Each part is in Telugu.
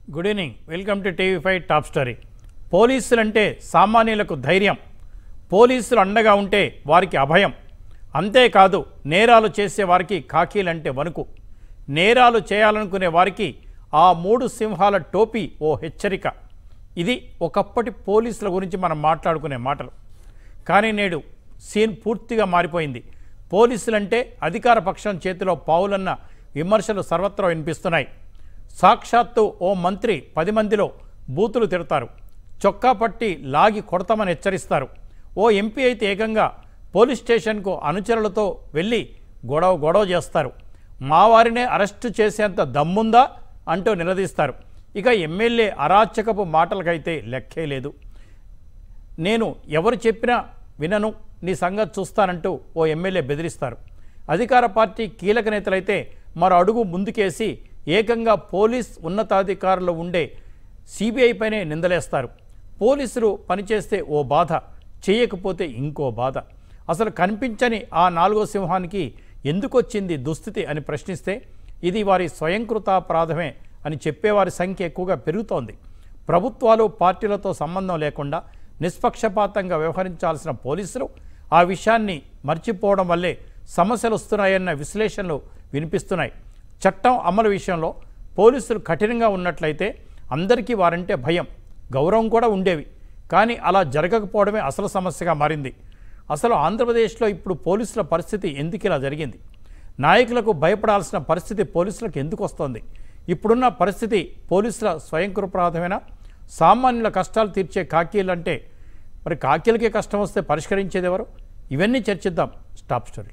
Good evening welcome to TV five top story పోలీసులు అంటే సామాన్యులకు ధైర్యం పోలీసులు అండగా ఉంటే వారికి అభయం అంతేకాదు నేరాలు చేసే వారికి కాకీలంటే వణుకు నేరాలు చేయాలనుకునే వారికి ఆ మూడు సింహాల టోపీ ఓ హెచ్చరిక ఇది ఒకప్పటి పోలీసుల గురించి మనం మాట్లాడుకునే మాటలు కానీ నేడు సీన్ పూర్తిగా మారిపోయింది పోలీసులంటే అధికార పక్షం చేతిలో పావులన్న విమర్శలు సర్వత్రా వినిపిస్తున్నాయి సాక్షాత్తు ఓ మంత్రి పది మందిలో బూతులు తిడతారు చొక్కా పట్టి లాగి కొడతామని హెచ్చరిస్తారు ఓ ఎంపీ అయితే ఏకంగా పోలీస్ స్టేషన్కు అనుచరులతో వెళ్ళి గొడవ గొడవ చేస్తారు మా వారినే అరెస్టు చేసేంత దమ్ముందా అంటూ నిలదీస్తారు ఇక ఎమ్మెల్యే అరాచకపు మాటలకైతే లెక్కే లేదు నేను ఎవరు చెప్పినా వినను నీ సంగతి చూస్తానంటూ ఓ ఎమ్మెల్యే బెదిరిస్తారు అధికార పార్టీ కీలక నేతలైతే మరో అడుగు ముందుకేసి ఏకంగా పోలీస్ ఉన్నతాధికారులు ఉండే సిబిఐ పైనే నిందలేస్తారు పోలీసులు పనిచేస్తే ఓ బాధ చేయకపోతే ఇంకో బాధ అసలు కనిపించని ఆ నాలుగో సింహానికి ఎందుకు వచ్చింది దుస్థితి అని ప్రశ్నిస్తే ఇది వారి స్వయంకృతాపరాధమే అని చెప్పేవారి సంఖ్య ఎక్కువగా పెరుగుతోంది ప్రభుత్వాలు పార్టీలతో సంబంధం లేకుండా నిష్పక్షపాతంగా వ్యవహరించాల్సిన పోలీసులు ఆ విషయాన్ని మర్చిపోవడం వల్లే సమస్యలు వస్తున్నాయన్న విశ్లేషణలు వినిపిస్తున్నాయి చట్టం అమలు విషయంలో పోలీసులు కఠినంగా ఉన్నట్లయితే అందరికీ వారంటే భయం గౌరవం కూడా ఉండేవి కానీ అలా జరగకపోవడమే అసలు సమస్యగా మారింది అసలు ఆంధ్రప్రదేశ్లో ఇప్పుడు పోలీసుల పరిస్థితి ఎందుకు ఇలా జరిగింది నాయకులకు భయపడాల్సిన పరిస్థితి పోలీసులకు ఎందుకు వస్తోంది ఇప్పుడున్న పరిస్థితి పోలీసుల స్వయంకృపరాధమేనా సామాన్యుల కష్టాలు తీర్చే కాకీలంటే మరి కాకీలకే కష్టం వస్తే పరిష్కరించేది ఎవరు ఇవన్నీ చర్చిద్దాం స్టాప్ స్టోరీ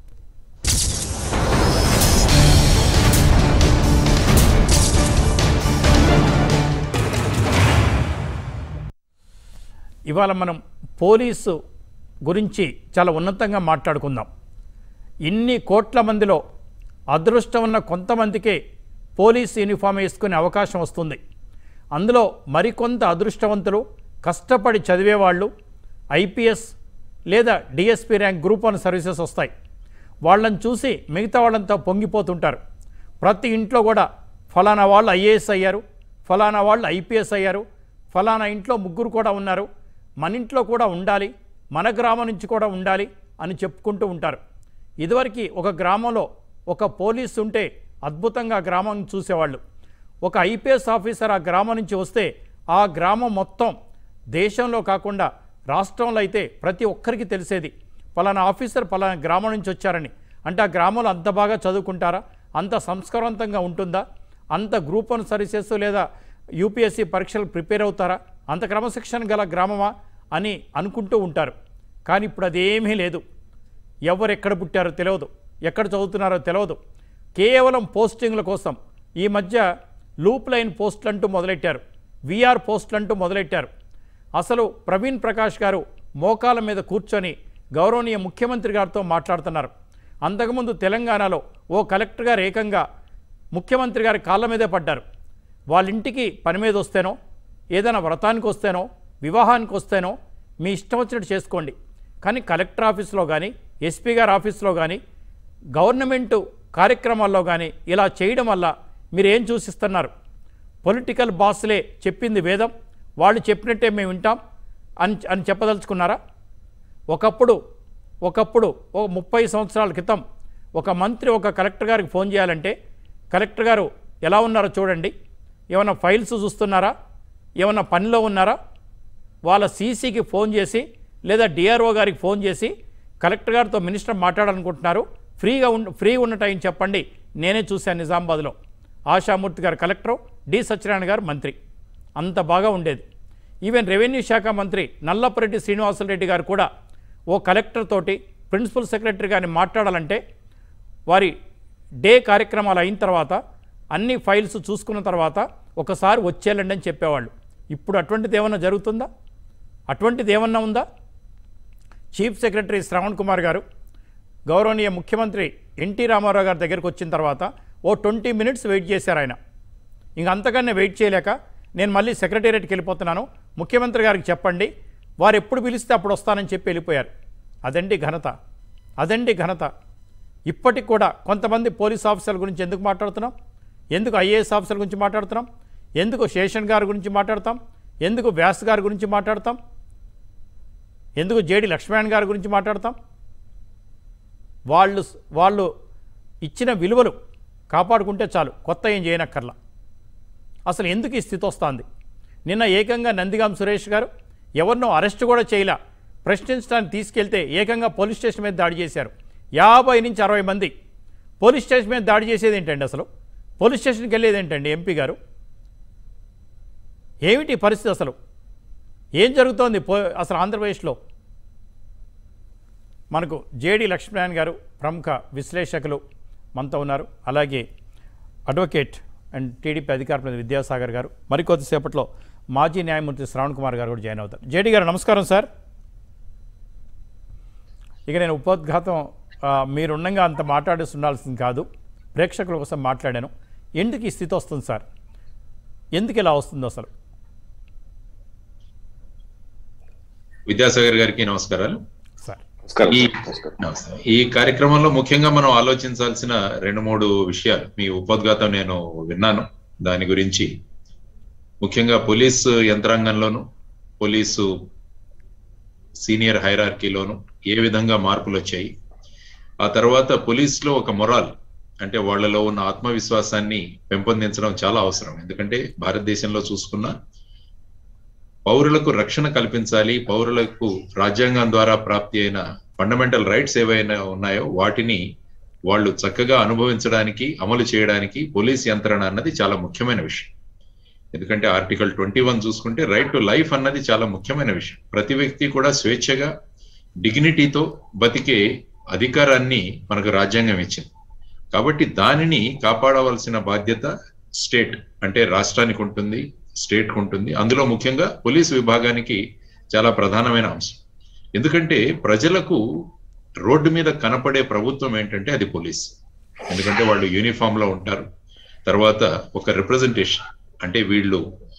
ఇవాళ మనం పోలీసు గురించి చాలా ఉన్నతంగా మాట్లాడుకుందాం ఇన్ని కోట్ల మందిలో అదృష్టం ఉన్న కొంతమందికే పోలీస్ యూనిఫామ్ వేసుకునే అవకాశం వస్తుంది అందులో మరికొంత అదృష్టవంతులు కష్టపడి చదివేవాళ్ళు ఐపీఎస్ లేదా DSP rank group one services వస్తాయి వాళ్ళని చూసి మిగతా వాళ్ళంతా పొంగిపోతుంటారు ప్రతి ఇంట్లో కూడా ఫలానా వాళ్ళు ఐఏఎస్ అయ్యారు ఫలానా వాళ్ళు ఐపీఎస్ అయ్యారు ఫలానా ఇంట్లో ముగ్గురు కూడా ఉన్నారు మన ఇంట్లో కూడా ఉండాలి మన గ్రామం నుంచి కూడా ఉండాలి అని చెప్పుకుంటూ ఉంటారు ఇదివరకు ఒక గ్రామంలో ఒక పోలీస్ ఉంటే అద్భుతంగా ఆ గ్రామం చూసేవాళ్ళు ఒక ఐపీఎస్ ఆఫీసర్ ఆ గ్రామం నుంచి వస్తే ఆ గ్రామం మొత్తం దేశంలో కాకుండా రాష్ట్రంలో అయితే ప్రతి ఒక్కరికి తెలిసేది పలానా ఆఫీసర్ పలానా గ్రామం నుంచి వచ్చారని అంటే ఆ గ్రామంలో అంత బాగా చదువుకుంటారా అంత సంస్కారవంతంగా ఉంటుందా అంత గ్రూప్ వన్ సర్వీసెస్ లేదా యూపీఎస్సీ పరీక్షలు ప్రిపేర్ అవుతారా అంత క్రమశిక్షణ గల గ్రామమా అని అనుకుంటూ ఉంటారు కానీ ఇప్పుడు అదేమీ లేదు ఎవరు ఎక్కడ పుట్టారో తెలియదు ఎక్కడ చదువుతున్నారో తెలియదు కేవలం పోస్టింగ్ల కోసం ఈ మధ్య లూప్ లైన్ పోస్టులు అంటూ మొదలెట్టారు విఆర్ పోస్టులు అంటూ మొదలెట్టారు అసలు ప్రవీణ్ ప్రకాష్ గారు మోకాల మీద కూర్చొని గౌరవనీయ ముఖ్యమంత్రి గారితో మాట్లాడుతున్నారు అంతకుముందు తెలంగాణలో ఓ కలెక్టర్ గారు ఏకంగా ముఖ్యమంత్రి గారి కాళ్ళ మీదే పడ్డారు వాళ్ళ ఇంటికి పని మీద వస్తేనో ఏదైనా వ్రతానికి వస్తేనో వివాహానికి వస్తేనో మీ ఇష్టం వచ్చినట్టు చేసుకోండి కానీ కలెక్టర్ ఆఫీస్లో కానీ ఎస్పీ గారి ఆఫీస్లో కానీ గవర్నమెంటు కార్యక్రమాల్లో కానీ ఇలా చేయడం వల్ల మీరు ఏం చూసిస్తున్నారు పొలిటికల్ బాస్లే చెప్పింది వేదం వాళ్ళు చెప్పినట్టే మేము వింటాం అని అని చెప్పదలుచుకున్నారా ఒకప్పుడు ఒకప్పుడు ఒక ముప్పై సంవత్సరాల క్రితం ఒక మంత్రి ఒక కలెక్టర్ గారికి ఫోన్ చేయాలంటే కలెక్టర్ గారు ఎలా ఉన్నారో చూడండి ఏమైనా ఫైల్స్ చూస్తున్నారా ఏమైనా పనిలో ఉన్నారా వాళ్ళ సీసీకి ఫోన్ చేసి లేదా డిఆర్ఓ గారికి ఫోన్ చేసి కలెక్టర్ గారితో మినిస్టర్ మాట్లాడాలనుకుంటున్నారు ఫ్రీగా ఉండ ఫ్రీ ఉన్న టైం చెప్పండి నేనే చూశాను నిజామాబాద్లో ఆశామూర్తి గారు కలెక్టరు డి సత్యనారాయణ గారు మంత్రి అంత బాగా ఉండేది ఈవెన్ రెవెన్యూ శాఖ మంత్రి నల్లపరెడ్డి శ్రీనివాసరెడ్డి గారు కూడా ఓ కలెక్టర్ తోటి ప్రిన్సిపల్ సెక్రటరీ గారిని మాట్లాడాలంటే వారి డే కార్యక్రమాలు అయిన తర్వాత అన్ని ఫైల్స్ చూసుకున్న తర్వాత ఒకసారి వచ్చేయాలండి అని చెప్పేవాళ్ళు ఇప్పుడు అటువంటిది ఏమన్నా జరుగుతుందా అటువంటిది ఏమన్నా ఉందా చీఫ్ సెక్రటరీ శ్రవణ్ కుమార్ గారు గౌరవనీయ ముఖ్యమంత్రి ఎన్టీ రామారావు గారి దగ్గరికి వచ్చిన తర్వాత ఓ ట్వంటీ మినిట్స్ వెయిట్ చేశారు ఆయన ఇంక అంతకన్నా వెయిట్ చేయలేక నేను మళ్ళీ సెక్రటేరియట్కి వెళ్ళిపోతున్నాను ముఖ్యమంత్రి గారికి చెప్పండి వారు ఎప్పుడు పిలిస్తే అప్పుడు వస్తానని చెప్పి వెళ్ళిపోయారు అదండి ఘనత అదండి ఘనత ఇప్పటికి కూడా కొంతమంది పోలీస్ ఆఫీసర్ల గురించి ఎందుకు మాట్లాడుతున్నాం ఎందుకు ఐఏఎస్ ఆఫీసర్ గురించి మాట్లాడుతున్నాం ఎందుకు శేషన్ గారి గురించి మాట్లాడతాం ఎందుకు వ్యాస్ గారి గురించి మాట్లాడతాం ఎందుకు జేడి లక్ష్మణ్ గారి గురించి మాట్లాడతాం వాళ్ళు వాళ్ళు ఇచ్చిన విలువలు కాపాడుకుంటే చాలు కొత్త ఏం చేయనక్కర్లా అసలు ఎందుకు ఈ స్థితి వస్తుంది నిన్న ఏకంగా నందిగాం సురేష్ గారు ఎవరినో అరెస్ట్ కూడా చేయలే ప్రశ్నించడానికి తీసుకెళ్తే ఏకంగా పోలీస్ స్టేషన్ మీద దాడి చేశారు యాభై నుంచి అరవై మంది పోలీస్ స్టేషన్ మీద దాడి చేసేది ఏంటండి అసలు పోలీస్ స్టేషన్కి వెళ్ళేది ఏంటండి ఎంపీ గారు ఏమిటి పరిస్థితి అసలు ఏం జరుగుతోంది పో అసలు ఆంధ్రప్రదేశ్లో మనకు జేడి లక్ష్మీనారాయణ గారు ప్రముఖ విశ్లేషకులు మనతో ఉన్నారు అలాగే అడ్వకేట్ అండ్ టీడీపీ అధికార ప్రతినిధి విద్యాసాగర్ గారు మరికొద్దిసేపట్లో మాజీ న్యాయమూర్తి శ్రవణ్ కుమార్ గారు కూడా జాయిన్ అవుతారు జేడి గారు నమస్కారం సార్ ఇక నేను ఉపోద్ఘాతం ఆ, మీరుండగా అంత మాట్లాడేసి ఉండాల్సింది కాదు ప్రేక్షకుల కోసం మాట్లాడాను ఎందుకు ఈ స్థితి వస్తుంది సార్ ఎందుకు ఇలా వస్తుంది అసలు విద్యాసాగర్ గారికి నమస్కారాలు సార్ నమస్కారం ఈ నమస్కారం నమస్తే. ఈ కార్యక్రమంలో ముఖ్యంగా మనం ఆలోచించాల్సిన రెండు మూడు విషయాలు మీ ఉపోద్ఘాతం నేను విన్నాను దాని గురించి ముఖ్యంగా పోలీసు యంత్రాంగంలోను పోలీసు సీనియర్ హైరార్కీలోను ఏ విధంగా మార్పులు వచ్చాయి ఆ తర్వాత పోలీసులో ఒక మొరాల్ అంటే వాళ్ళలో ఉన్న ఆత్మవిశ్వాసాన్ని పెంపొందించడం చాలా అవసరం ఎందుకంటే భారతదేశంలో చూసుకున్న పౌరులకు రక్షణ కల్పించాలి పౌరులకు రాజ్యాంగం ద్వారా ప్రాప్తి అయిన ఫండమెంటల్ రైట్స్ ఏవైనా ఉన్నాయో వాటిని వాళ్ళు చక్కగా అనుభవించడానికి అమలు చేయడానికి పోలీస్ యంత్రణ అన్నది చాలా ముఖ్యమైన విషయం ఎందుకంటే ఆర్టికల్ ట్వంటీ వన్ చూసుకుంటే రైట్ టు లైఫ్ అన్నది చాలా ముఖ్యమైన విషయం ప్రతి వ్యక్తి కూడా స్వేచ్ఛగా డిగ్నిటీతో బతికే అధికారాన్ని మనకు రాజ్యాంగం ఇచ్చింది కాబట్టి దానిని కాపాడవలసిన బాధ్యత స్టేట్ అంటే రాష్ట్రానికి ఉంటుంది స్టేట్ కు ఉంటుంది అందులో ముఖ్యంగా పోలీస్ విభాగానికి చాలా ప్రధానమైన అంశం ఎందుకంటే ప్రజలకు రోడ్డు మీద కనపడే ప్రభుత్వం ఏంటంటే అది పోలీస్ ఎందుకంటే వాళ్ళు యూనిఫామ్ లో ఉంటారు తర్వాత ఒక రిప్రజెంటేషన్ అంటే వీళ్ళు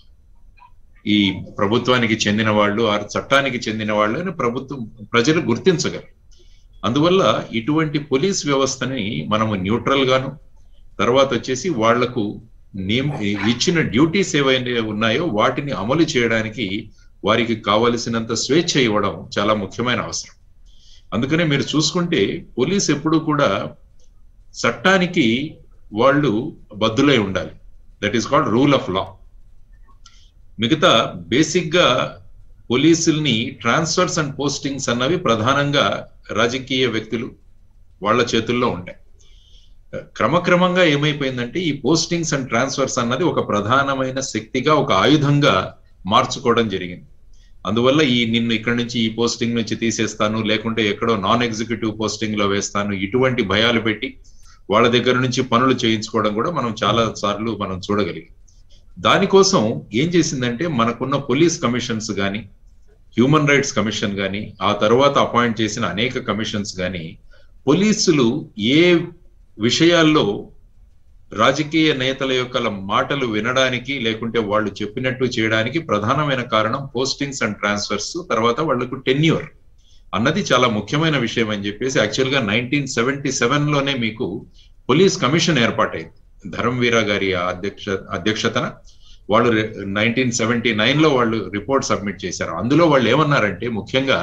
ఈ ప్రభుత్వానికి చెందిన వాళ్ళు ఆ చట్టానికి చెందిన వాళ్ళు అని ప్రభుత్వం ప్రజలు గుర్తించగలరు అందువల్ల ఇటువంటి పోలీస్ వ్యవస్థని మనము న్యూట్రల్ గాను తర్వాత వచ్చేసి వాళ్లకు నియమ ఇచ్చిన డ్యూటీస్ ఏవైనా ఉన్నాయో వాటిని అమలు చేయడానికి వారికి కావలసినంత స్వేచ్ఛ ఇవ్వడం చాలా ముఖ్యమైన అవసరం అందుకనే మీరు చూసుకుంటే పోలీస్ ఎప్పుడు కూడా చట్టానికి వాళ్ళు బద్దులై ఉండాలి that is called rule of law మిగతా బేసిక్ గా పోలీసుల్ని ట్రాన్స్ఫర్స్ అండ్ పోస్టింగ్స్ అన్నవి ప్రధానంగా రాజకీయ వ్యక్తులు వాళ్ళ చేతుల్లో ఉంటాయి క్రమక్రమంగా ఏమైపోయిందంటే ఈ పోస్టింగ్స్ అండ్ ట్రాన్స్ఫర్స్ అన్నది ఒక ప్రధానమైన శక్తిగా ఒక ఆయుధంగా మార్చుకోవడం జరిగింది అందువల్ల ఈ నిన్ను ఇక్కడ నుంచి ఈ పోస్టింగ్ నుంచి తీసేస్తాను లేకుంటే ఎక్కడో నాన్ ఎగ్జిక్యూటివ్ పోస్టింగ్ లో వేస్తాను ఇటువంటి భయాలు పెట్టి వాళ్ళ దగ్గర నుంచి పనులు చేయించుకోవడం కూడా మనం చాలా సార్లు మనం చూడగలిగాం దానికోసం ఏం చేసిందంటే మనకున్న పోలీస్ కమిషన్స్ కానీ హ్యూమన్ రైట్స్ కమిషన్ కానీ ఆ తర్వాత అపాయింట్ చేసిన అనేక కమిషన్స్ కానీ పోలీసులు ఏ విషయాల్లో రాజకీయ నేతల యొక్క మాటలు వినడానికి లేకుంటే వాళ్ళు చెప్పినట్టు చేయడానికి ప్రధానమైన కారణం పోస్టింగ్స్ అండ్ ట్రాన్స్ఫర్స్ తర్వాత వాళ్లకు టెన్యూర్ అన్నది చాలా ముఖ్యమైన విషయం అని చెప్పేసి యాక్చువల్ గా నైన్టీన్ సెవెంటీ సెవెన్ లోనే మీకు పోలీస్ కమిషన్ ఏర్పాటైంది ధర్మవీర గారి అధ్యక్ష అధ్యక్షతన వాళ్ళు నైన్టీన్ సెవెంటీ నైన్ లో వాళ్ళు రిపోర్ట్ సబ్మిట్ చేశారు అందులో వాళ్ళు ఏమన్నారంటే ముఖ్యంగా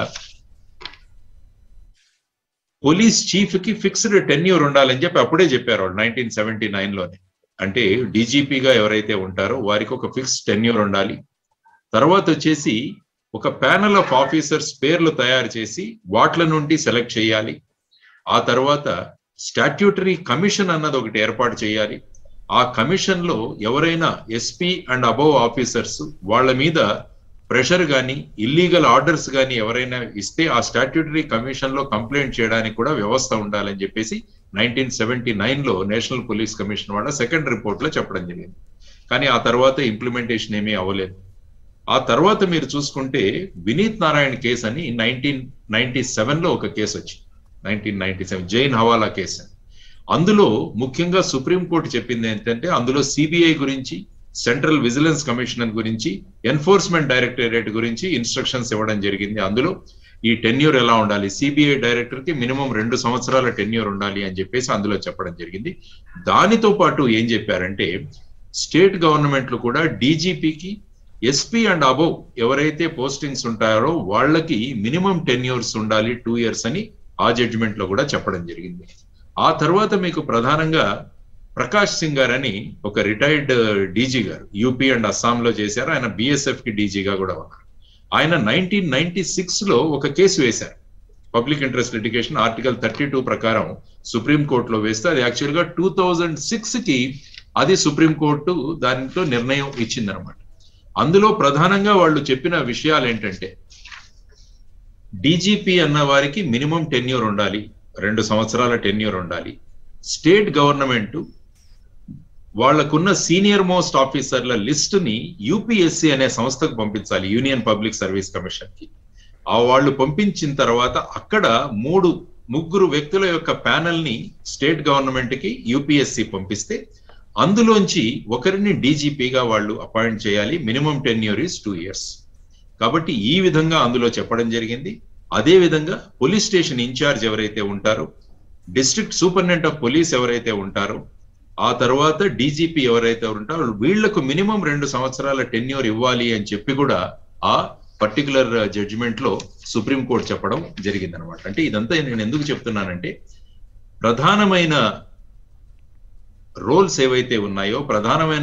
పోలీస్ చీఫ్ కి ఫిక్స్డ్ టెన్యూర్ ఉండాలని చెప్పి అప్పుడే చెప్పారు వాళ్ళు నైన్టీన్ సెవెంటీ నైన్ లోనే అంటే డీజీపీగా ఎవరైతే ఉంటారో వారికి ఒక ఫిక్స్ టెన్యూర్ ఉండాలి తర్వాత వచ్చేసి ఒక ప్యానల్ ఆఫ్ ఆఫీసర్స్ పేర్లు తయారు చేసి వాట్ల నుండి సెలెక్ట్ చేయాలి ఆ తర్వాత స్టాట్యూటరీ కమిషన్ అన్నది ఒకటి ఏర్పాటు చేయాలి ఆ కమిషన్ లో ఎవరైనా ఎస్పీ అండ్ అబవ్ ఆఫీసర్స్ వాళ్ళ మీద ప్రెషర్ కానీ ఇల్లీగల్ ఆర్డర్స్ కానీ ఎవరైనా ఇస్తే ఆ స్టాట్యూటరీ కమిషన్ లో కంప్లైంట్ చేయడానికి కూడా వ్యవస్థ ఉండాలని చెప్పేసి నైన్టీన్ సెవెంటీ నైన్ లో నేషనల్ పోలీస్ కమిషన్ వాళ్ళ సెకండ్ రిపోర్ట్ లో చెప్పడం జరిగింది కానీ ఆ తర్వాత ఇంప్లిమెంటేషన్ ఏమీ అవ్వలేదు ఆ తర్వాత మీరు చూసుకుంటే వినీత్ నారాయణ కేసు అని నైన్టీన్ నైన్టీ సెవెన్ లో ఒక కేసు వచ్చింది nineteen ninety seven Jain hawala case అందులో ముఖ్యంగా సుప్రీంకోర్టు చెప్పింది ఏంటంటే అందులో సిబిఐ గురించి సెంట్రల్ విజిలెన్స్ కమిషనర్ గురించి ఎన్ఫోర్స్మెంట్ డైరెక్టరేట్ గురించి ఇన్స్ట్రక్షన్స్ ఇవ్వడం జరిగింది అందులో ఈ టెన్యూర్ ఎలా ఉండాలి సిబిఐ డైరెక్టర్ కి మినిమం రెండు సంవత్సరాల టెన్యూర్ ఉండాలి అని చెప్పేసి అందులో చెప్పడం జరిగింది దానితో పాటు ఏం చెప్పారంటే స్టేట్ గవర్నమెంట్లు కూడా డీజీపీకి ఎస్పీ అండ్ అబౌవ్ ఎవరైతే పోస్టింగ్స్ ఉంటారో వాళ్ళకి మినిమం టెన్ ఇయర్స్ ఉండాలి టూ ఇయర్స్ అని ఆ జడ్జిమెంట్ లో కూడా చెప్పడం జరిగింది ఆ తర్వాత మీకు ప్రధానంగా ప్రకాష్ సింగ్ గారు అని ఒక retired DG garu UP and అస్సాంలో చేశారు ఆయన బిఎస్ఎఫ్ కి డీజీగా కూడా ఉన్నారు ఆయన నైన్టీన్ నైన్టీ సిక్స్ లో ఒక కేసు వేశారు public interest litigation article thirty two ప్రకారం సుప్రీం కోర్టులో వేస్తే అది యాక్చువల్ గా టూ థౌజండ్ సిక్స్ కి అది సుప్రీం కోర్టు దానితో నిర్ణయం ఇచ్చిందనమాట అందులో ప్రధానంగా వాళ్ళు చెప్పిన విషయాలు ఏంటంటే డీజీపీ అన్న వారికి మినిమం టెన్యూర్ ఉండాలి రెండు సంవత్సరాల టెన్యూర్ ఉండాలి స్టేట్ గవర్నమెంట్ వాళ్లకున్న సీనియర్ మోస్ట్ ఆఫీసర్ల లిస్ట్ ని యూపీఎస్సీ అనే సంస్థకు పంపించాలి యూనియన్ పబ్లిక్ సర్వీస్ కమిషన్ కి ఆ వాళ్ళు పంపించిన తర్వాత అక్కడ మూడు ముగ్గురు వ్యక్తుల యొక్క ప్యానెల్ ని స్టేట్ గవర్నమెంట్ కి యూపీఎస్సీ పంపిస్తే అందులోంచి ఒకరిని డీజీపీగా వాళ్ళు అపాయింట్ చేయాలి minimum tenure is two years కాబట్టి ఈ విధంగా అందులో చెప్పడం జరిగింది అదే విధంగా పోలీస్ స్టేషన్ ఇన్ఛార్జ్ ఎవరైతే ఉంటారో డిస్ట్రిక్ట్ సూపరింటెండెంట్ ఆఫ్ పోలీస్ ఎవరైతే ఉంటారో ఆ తర్వాత డీజీపీ ఎవరైతే ఉంటారో వీళ్లకు మినిమం రెండు సంవత్సరాల టెన్యూర్ ఇవ్వాలి అని చెప్పి కూడా ఆ పర్టికులర్ జడ్జిమెంట్ లో సుప్రీం కోర్టు చెప్పడం జరిగింది అనమాట అంటే ఇదంతా నేను ఎందుకు చెప్తున్నానంటే ప్రధానమైన రోల్స్ ఏవైతే ఉన్నాయో ప్రధానమైన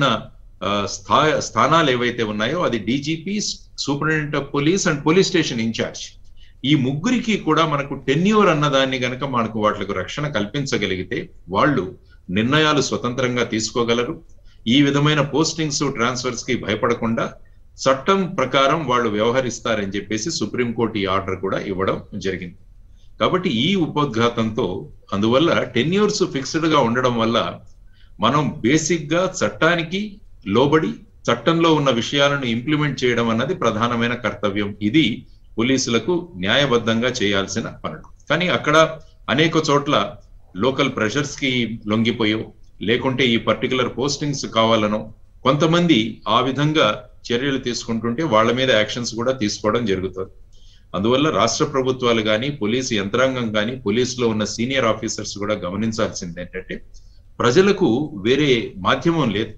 స్థా స్థానాలు ఏవైతే ఉన్నాయో అది DGP superintendent of police and police station in charge ఈ ముగ్గురికి కూడా మనకు టెన్యూర్ అన్నదాన్ని గనక మనకు వాటికి రక్షణ కల్పించగలిగితే వాళ్ళు నిర్ణయాలు స్వతంత్రంగా తీసుకోగలరు ఈ విధమైన పోస్టింగ్స్ ట్రాన్స్ఫర్స్ కి భయపడకుండా చట్టం ప్రకారం వాళ్ళు వ్యవహరిస్తారని చెప్పేసి సుప్రీంకోర్టు ఈ ఆర్డర్ కూడా ఇవ్వడం జరిగింది కాబట్టి ఈ ఉపోద్ఘాతంతో అందువల్ల టెన్యూర్స్ ఫిక్స్డ్ గా ఉండడం వల్ల మనం బేసిక్ గా చట్టానికి లోబడి చట్టంలో ఉన్న విషయాలను ఇంప్లిమెంట్ చేయడం అన్నది ప్రధానమైన కర్తవ్యం ఇది పోలీసులకు న్యాయబద్ధంగా చేయాల్సిన పనులు కానీ అక్కడ అనేక చోట్ల లోకల్ ప్రెషర్స్ కి లొంగిపోయో లేకుంటే ఈ పర్టికులర్ పోస్టింగ్స్ కావాలనో కొంతమంది ఆ విధంగా చర్యలు తీసుకుంటుంటే వాళ్ళ మీద యాక్షన్స్ కూడా తీసుకోవడం జరుగుతుంది అందువల్ల రాష్ట్ర ప్రభుత్వాలు కానీ పోలీసు యంత్రాంగం కానీ పోలీసులో ఉన్న సీనియర్ ఆఫీసర్స్ కూడా గమనించాల్సింది ఏంటంటే ప్రజలకు వేరే మాధ్యమం లేదు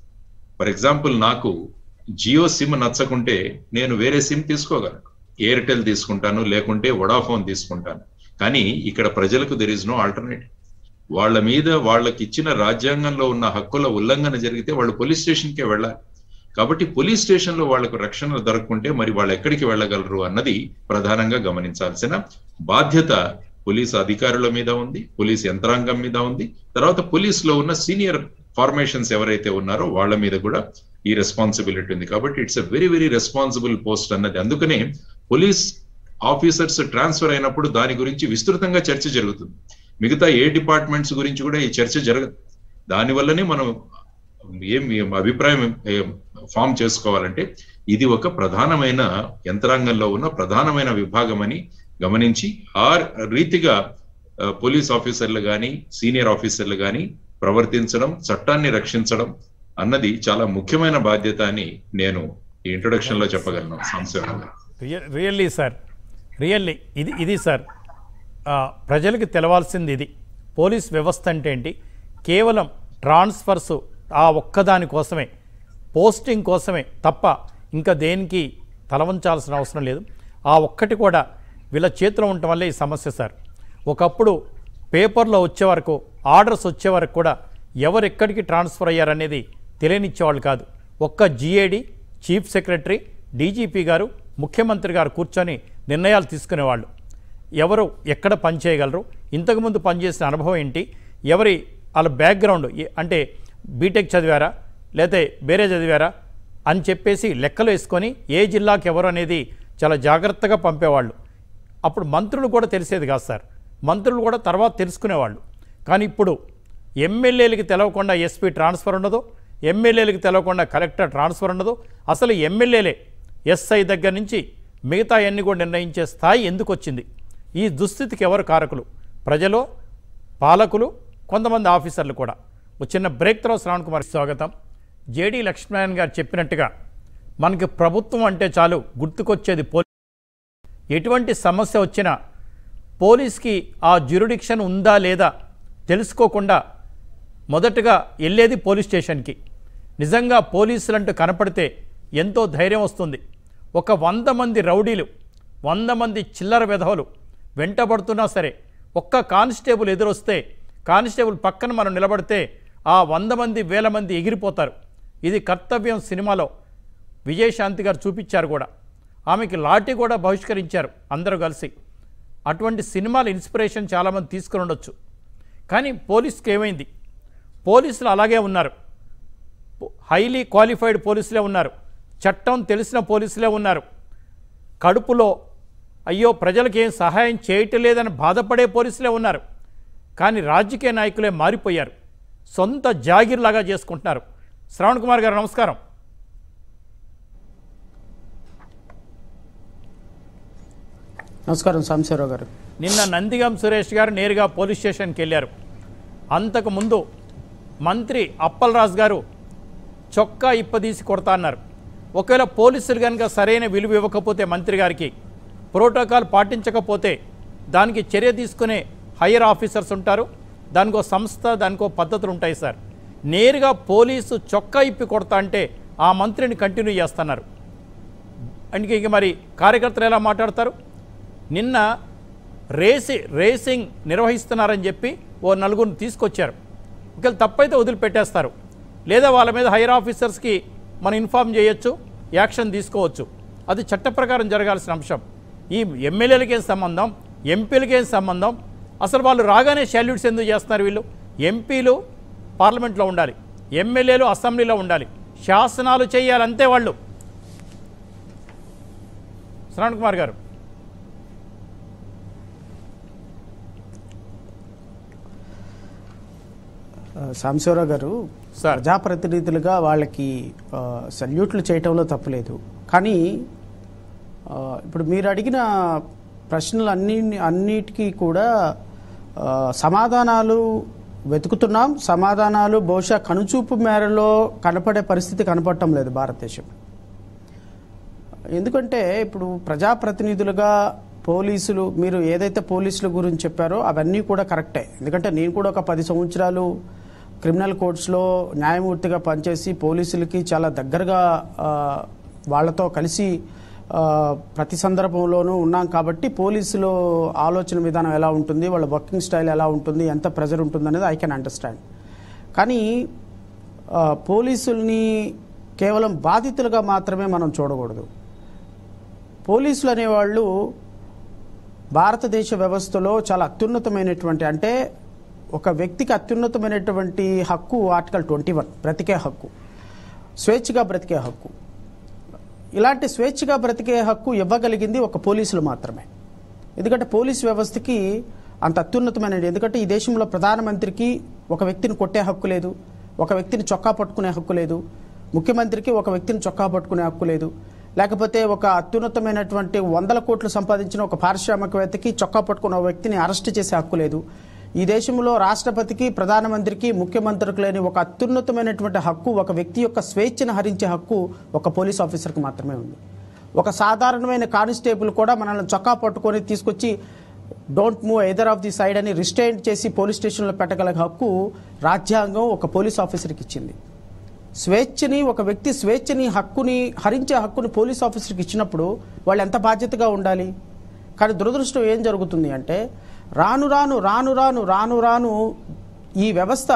ఫర్ ఎగ్జాంపుల్ నాకు జియో సిమ్ నచ్చకుంటే నేను వేరే సిమ్ తీసుకోగలను ఎయిర్టెల్ తీసుకుంటాను లేకుంటే వడాఫోన్ తీసుకుంటాను కానీ ఇక్కడ ప్రజలకు దెర్ ఇస్ నో ఆల్టర్నేటివ్ వాళ్ళ మీద వాళ్ళకి ఇచ్చిన రాజ్యాంగంలో ఉన్న హక్కుల ఉల్లంఘన జరిగితే వాళ్ళు పోలీస్ స్టేషన్కే వెళ్ళాలి కాబట్టి పోలీస్ స్టేషన్ లో వాళ్లకు రక్షణ దొరకకుంటే మరి వాళ్ళు ఎక్కడికి వెళ్ళగలరు అన్నది ప్రధానంగా గమనించాల్సిన బాధ్యత పోలీసు అధికారుల మీద ఉంది పోలీస్ యంత్రాంగం మీద ఉంది తర్వాత పోలీస్ లో ఉన్న సీనియర్ ఫార్మేషన్స్ ఎవరైతే ఉన్నారో వాళ్ళ మీద కూడా ఈ రెస్పాన్సిబిలిటీ ఉంది కాబట్టి it's a very very responsible post అన్నది అందుకనే పోలీస్ ఆఫీసర్స్ ట్రాన్స్ఫర్ అయినప్పుడు దాని గురించి విస్తృతంగా చర్చ జరుగుతుంది మిగతా ఏ డిపార్ట్మెంట్స్ గురించి కూడా ఈ చర్చ జరగదు దానివల్లనే మనం ఏం ఏం అభిప్రాయం ఫామ్ చేసుకోవాలంటే ఇది ఒక ప్రధానమైన యంత్రాంగంలో ఉన్న ప్రధానమైన విభాగం అని గమనించి ఆ రీతిగా పోలీస్ ఆఫీసర్లు కానీ సీనియర్ ఆఫీసర్లు కానీ ప్రవర్తించడం చట్టాన్ని రక్షించడం అన్నది చాలా ముఖ్యమైన బాధ్యత అని నేను ఈ ఇంట్రొడక్షన్ లో చెప్పగలను సంశయంగా రియల్లీ సార్ రియల్లీ ఇది ఇది సార్ ప్రజలకు తెలవాల్సింది ఇది పోలీస్ వ్యవస్థ అంటే ఏంటి కేవలం ట్రాన్స్ఫర్స్ ఆ ఒక్కదాని కోసమే పోస్టింగ్ కోసమే తప్ప ఇంకా దేనికి తలవంచాల్సిన అవసరం లేదు ఆ ఒక్కటి కూడా వీళ్ళ చేతిలో ఉండటం వల్లే ఈ సమస్య సార్ ఒకప్పుడు పేపర్లో వచ్చే వరకు ఆర్డర్స్ వచ్చే వరకు కూడా ఎవరు ఎక్కడికి ట్రాన్స్ఫర్ అయ్యారనేది తెలియనిచ్చేవాళ్ళు కాదు ఒక్క జిఏడి చీఫ్ సెక్రటరీ డీజీపీ గారు ముఖ్యమంత్రి గారు కూర్చొని నిర్ణయాలు తీసుకునేవాళ్ళు ఎవరు ఎక్కడ పనిచేయగలరు ఇంతకుముందు పనిచేసిన అనుభవం ఏంటి ఎవరి వాళ్ళ బ్యాక్గ్రౌండ్ అంటే బీటెక్ చదివారా లేతే వేరే చదివారా అని చెప్పేసి లెక్కలు వేసుకొని ఏ జిల్లాకి ఎవరు అనేది చాలా జాగ్రత్తగా పంపేవాళ్ళు అప్పుడు మంత్రులు కూడా తెలిసేది కాదు సార్ మంత్రులు కూడా తర్వాత తెలుసుకునేవాళ్ళు కానీ ఇప్పుడు ఎమ్మెల్యేలకి తెలవకుండా ఎస్పీ ట్రాన్స్ఫర్ ఉండదు ఎమ్మెల్యేలకు తెలవకుండా కలెక్టర్ ట్రాన్స్ఫర్ ఉండదు అసలు ఎమ్మెల్యేలే ఎస్ఐ దగ్గర నుంచి మిగతా అన్ని కూడా నిర్ణయించే స్థాయి ఎందుకు వచ్చింది ఈ దుస్థితికి ఎవరు కారకులు ప్రజలు పాలకులు కొంతమంది ఆఫీసర్లు కూడా ఒక చిన్న బ్రేక్ తర్వాత శ్రావణ్ కుమార్ స్వాగతం జేడీ లక్ష్మీనారాయణ గారు చెప్పినట్టుగా మనకి ప్రభుత్వం అంటే చాలు గుర్తుకొచ్చేది పోలీస్ ఎటువంటి సమస్య వచ్చినా పోలీస్కి ఆ జ్యూరిడిక్షన్ ఉందా లేదా తెలుసుకోకుండా మొదటగా వెళ్ళేది పోలీస్ స్టేషన్కి నిజంగా పోలీసులంటూ కనపడితే ఎంతో ధైర్యం వస్తుంది ఒక వంద మంది రౌడీలు వంద మంది చిల్లర విధవలు వెంటబడుతున్నా సరే ఒక్క కానిస్టేబుల్ ఎదురొస్తే కానిస్టేబుల్ పక్కన మనం నిలబడితే ఆ వంద మంది వేల మంది ఎగిరిపోతారు ఇది కర్తవ్యం సినిమాలో విజయశాంతి గారు చూపించారు కూడా ఆమెకి లాఠీ కూడా బహిష్కరించారు అందరూ కలిసి అటువంటి సినిమాలు ఇన్స్పిరేషన్ చాలామంది తీసుకుని ఉండొచ్చు కానీ పోలీస్కి ఏమైంది పోలీసులు అలాగే ఉన్నారు హైలీ క్వాలిఫైడ్ పోలీసులే ఉన్నారు చట్టం తెలిసిన పోలీసులే ఉన్నారు కడుపులో అయ్యో ప్రజలకు ఏం సహాయం చేయటం లేదని బాధపడే పోలీసులే ఉన్నారు కానీ రాజకీయ నాయకులే మారిపోయారు సొంత జాగిర్లాగా చేసుకుంటున్నారు శ్రవణ్ కుమార్ గారు నమస్కారం నమస్కారం సాంబశివరావు గారు నిన్న నందిగం సురేష్ గారు నేరుగా పోలీస్ స్టేషన్కి వెళ్ళారు అంతకు ముందు మంత్రి అప్పలరాజు గారు చొక్కా ఇప్పదీసి కొడతా అన్నారు ఒకవేళ పోలీసులు కనుక సరైన విలువ ఇవ్వకపోతే మంత్రి గారికి ప్రోటోకాల్ పాటించకపోతే దానికి చర్య తీసుకునే హయ్యర్ ఆఫీసర్స్ ఉంటారు దానికో సంస్థ దానికో పద్ధతులు ఉంటాయి సార్ నేరుగా పోలీసు చొక్కా ఇప్పి కొడతా అంటే ఆ మంత్రిని కంటిన్యూ చేస్తున్నారు అందుకే ఇక మరి కార్యకర్తలు ఎలా మాట్లాడతారు నిన్న రేసి రేసింగ్ నిర్వహిస్తున్నారని చెప్పి ఓ నలుగురిని తీసుకొచ్చారు ఒకవేళ తప్పైతే వదిలిపెట్టేస్తారు లేదా వాళ్ళ మీద హైయర్ ఆఫీసర్స్కి మనం ఇన్ఫామ్ చేయొచ్చు యాక్షన్ తీసుకోవచ్చు అది చట్ట ప్రకారం జరగాల్సిన అంశం ఈ ఎమ్మెల్యేలకి ఏం సంబంధం ఎంపీలకి ఏం సంబంధం అసలు వాళ్ళు రాగానే శాల్యూట్స్ ఎందుకు చేస్తున్నారు వీళ్ళు ఎంపీలు పార్లమెంట్లో ఉండాలి ఎమ్మెల్యేలు అసెంబ్లీలో ఉండాలి శాసనాలు చేయాలి అంతే వాళ్ళు శ్రవణ్ కుమార్ గారు ఆ, సాంబశివరావు గారు సార్ ప్రజాప్రతినిధులుగా వాళ్ళకి ఆ, సల్యూట్లు చేయటంలో తప్పులేదు కానీ ఆ, ఇప్పుడు మీరు అడిగిన ప్రశ్నలు అన్ని అన్నిటికీ కూడా ఆ, సమాధానాలు వెతుకుతున్నాం సమాధానాలు బహుశా కనుచూపు మేరలో కనపడే పరిస్థితి కనపడటం లేదు భారతదేశం ఎందుకంటే ఇప్పుడు ప్రజాప్రతినిధులుగా పోలీసులు మీరు ఏదైతే పోలీసుల గురించి చెప్పారో అవన్నీ కూడా కరెక్టే ఎందుకంటే నేను కూడా ఒక పది సంవత్సరాలు క్రిమినల్ కోర్ట్స్లో న్యాయమూర్తిగా పనిచేసి పోలీసులకి చాలా దగ్గరగా ఆ, వాళ్ళతో కలిసి ఆ, ప్రతి సందర్భంలోనూ ఉన్నాం కాబట్టి పోలీసులు ఆలోచన విధానం ఎలా ఉంటుంది వాళ్ళ వర్కింగ్ స్టైల్ ఎలా ఉంటుంది ఎంత ప్రెజర్ ఉంటుంది అనేది ఐ కెన్ అండర్స్టాండ్ కానీ ఆ, పోలీసుల్ని కేవలం బాధితులుగా మాత్రమే మనం చూడకూడదు పోలీసులు అనేవాళ్ళు భారతదేశ వ్యవస్థలో చాలా అత్యున్నతమైనటువంటి అంటే ఒక వ్యక్తికి అత్యున్నతమైనటువంటి హక్కు ఆర్టికల్ ట్వంటీ వన్ బ్రతికే హక్కు స్వేచ్ఛగా బ్రతికే హక్కు ఇలాంటి స్వేచ్ఛగా బ్రతికే హక్కు ఇవ్వగలిగింది ఒక పోలీసులు మాత్రమే ఎందుకంటే పోలీస్ వ్యవస్థకి అంత అత్యున్నతమైన ఎందుకంటే ఈ దేశంలో ప్రధానమంత్రికి ఒక వ్యక్తిని కొట్టే హక్కు లేదు ఒక వ్యక్తిని చొక్కా పట్టుకునే హక్కు లేదు ముఖ్యమంత్రికి ఒక వ్యక్తిని చొక్కా పట్టుకునే హక్కు లేదు లేకపోతే ఒక అత్యున్నతమైనటువంటి వందల కోట్లు సంపాదించిన ఒక పారిశ్రామికవేత్తకి చొక్కా పట్టుకున్న ఒక వ్యక్తిని అరెస్ట్ చేసే హక్కు లేదు ఈ దేశంలో రాష్ట్రపతికి ప్రధానమంత్రికి ముఖ్యమంత్రికి లేని ఒక అత్యున్నతమైనటువంటి హక్కు ఒక వ్యక్తి యొక్క స్వేచ్ఛను హరించే హక్కు ఒక పోలీస్ ఆఫీసర్కి మాత్రమే ఉంది ఒక సాధారణమైన కానిస్టేబుల్ కూడా మనల్ని చొక్కా పట్టుకొని తీసుకొచ్చి don't move either of the side అని రిస్ట్రైన్ చేసి పోలీస్ స్టేషన్లో పెట్టగల హక్కు రాజ్యాంగం ఒక పోలీస్ ఆఫీసర్కి ఇచ్చింది స్వేచ్ఛని ఒక వ్యక్తి స్వేచ్ఛని హక్కుని హరించే హక్కుని పోలీస్ ఆఫీసర్కి ఇచ్చినప్పుడు వాళ్ళు ఎంత బాధ్యతగా ఉండాలి కానీ దురదృష్టం ఏం జరుగుతుంది అంటే రాను రాను రాను రాను రాను రాను ఈ వ్యవస్థ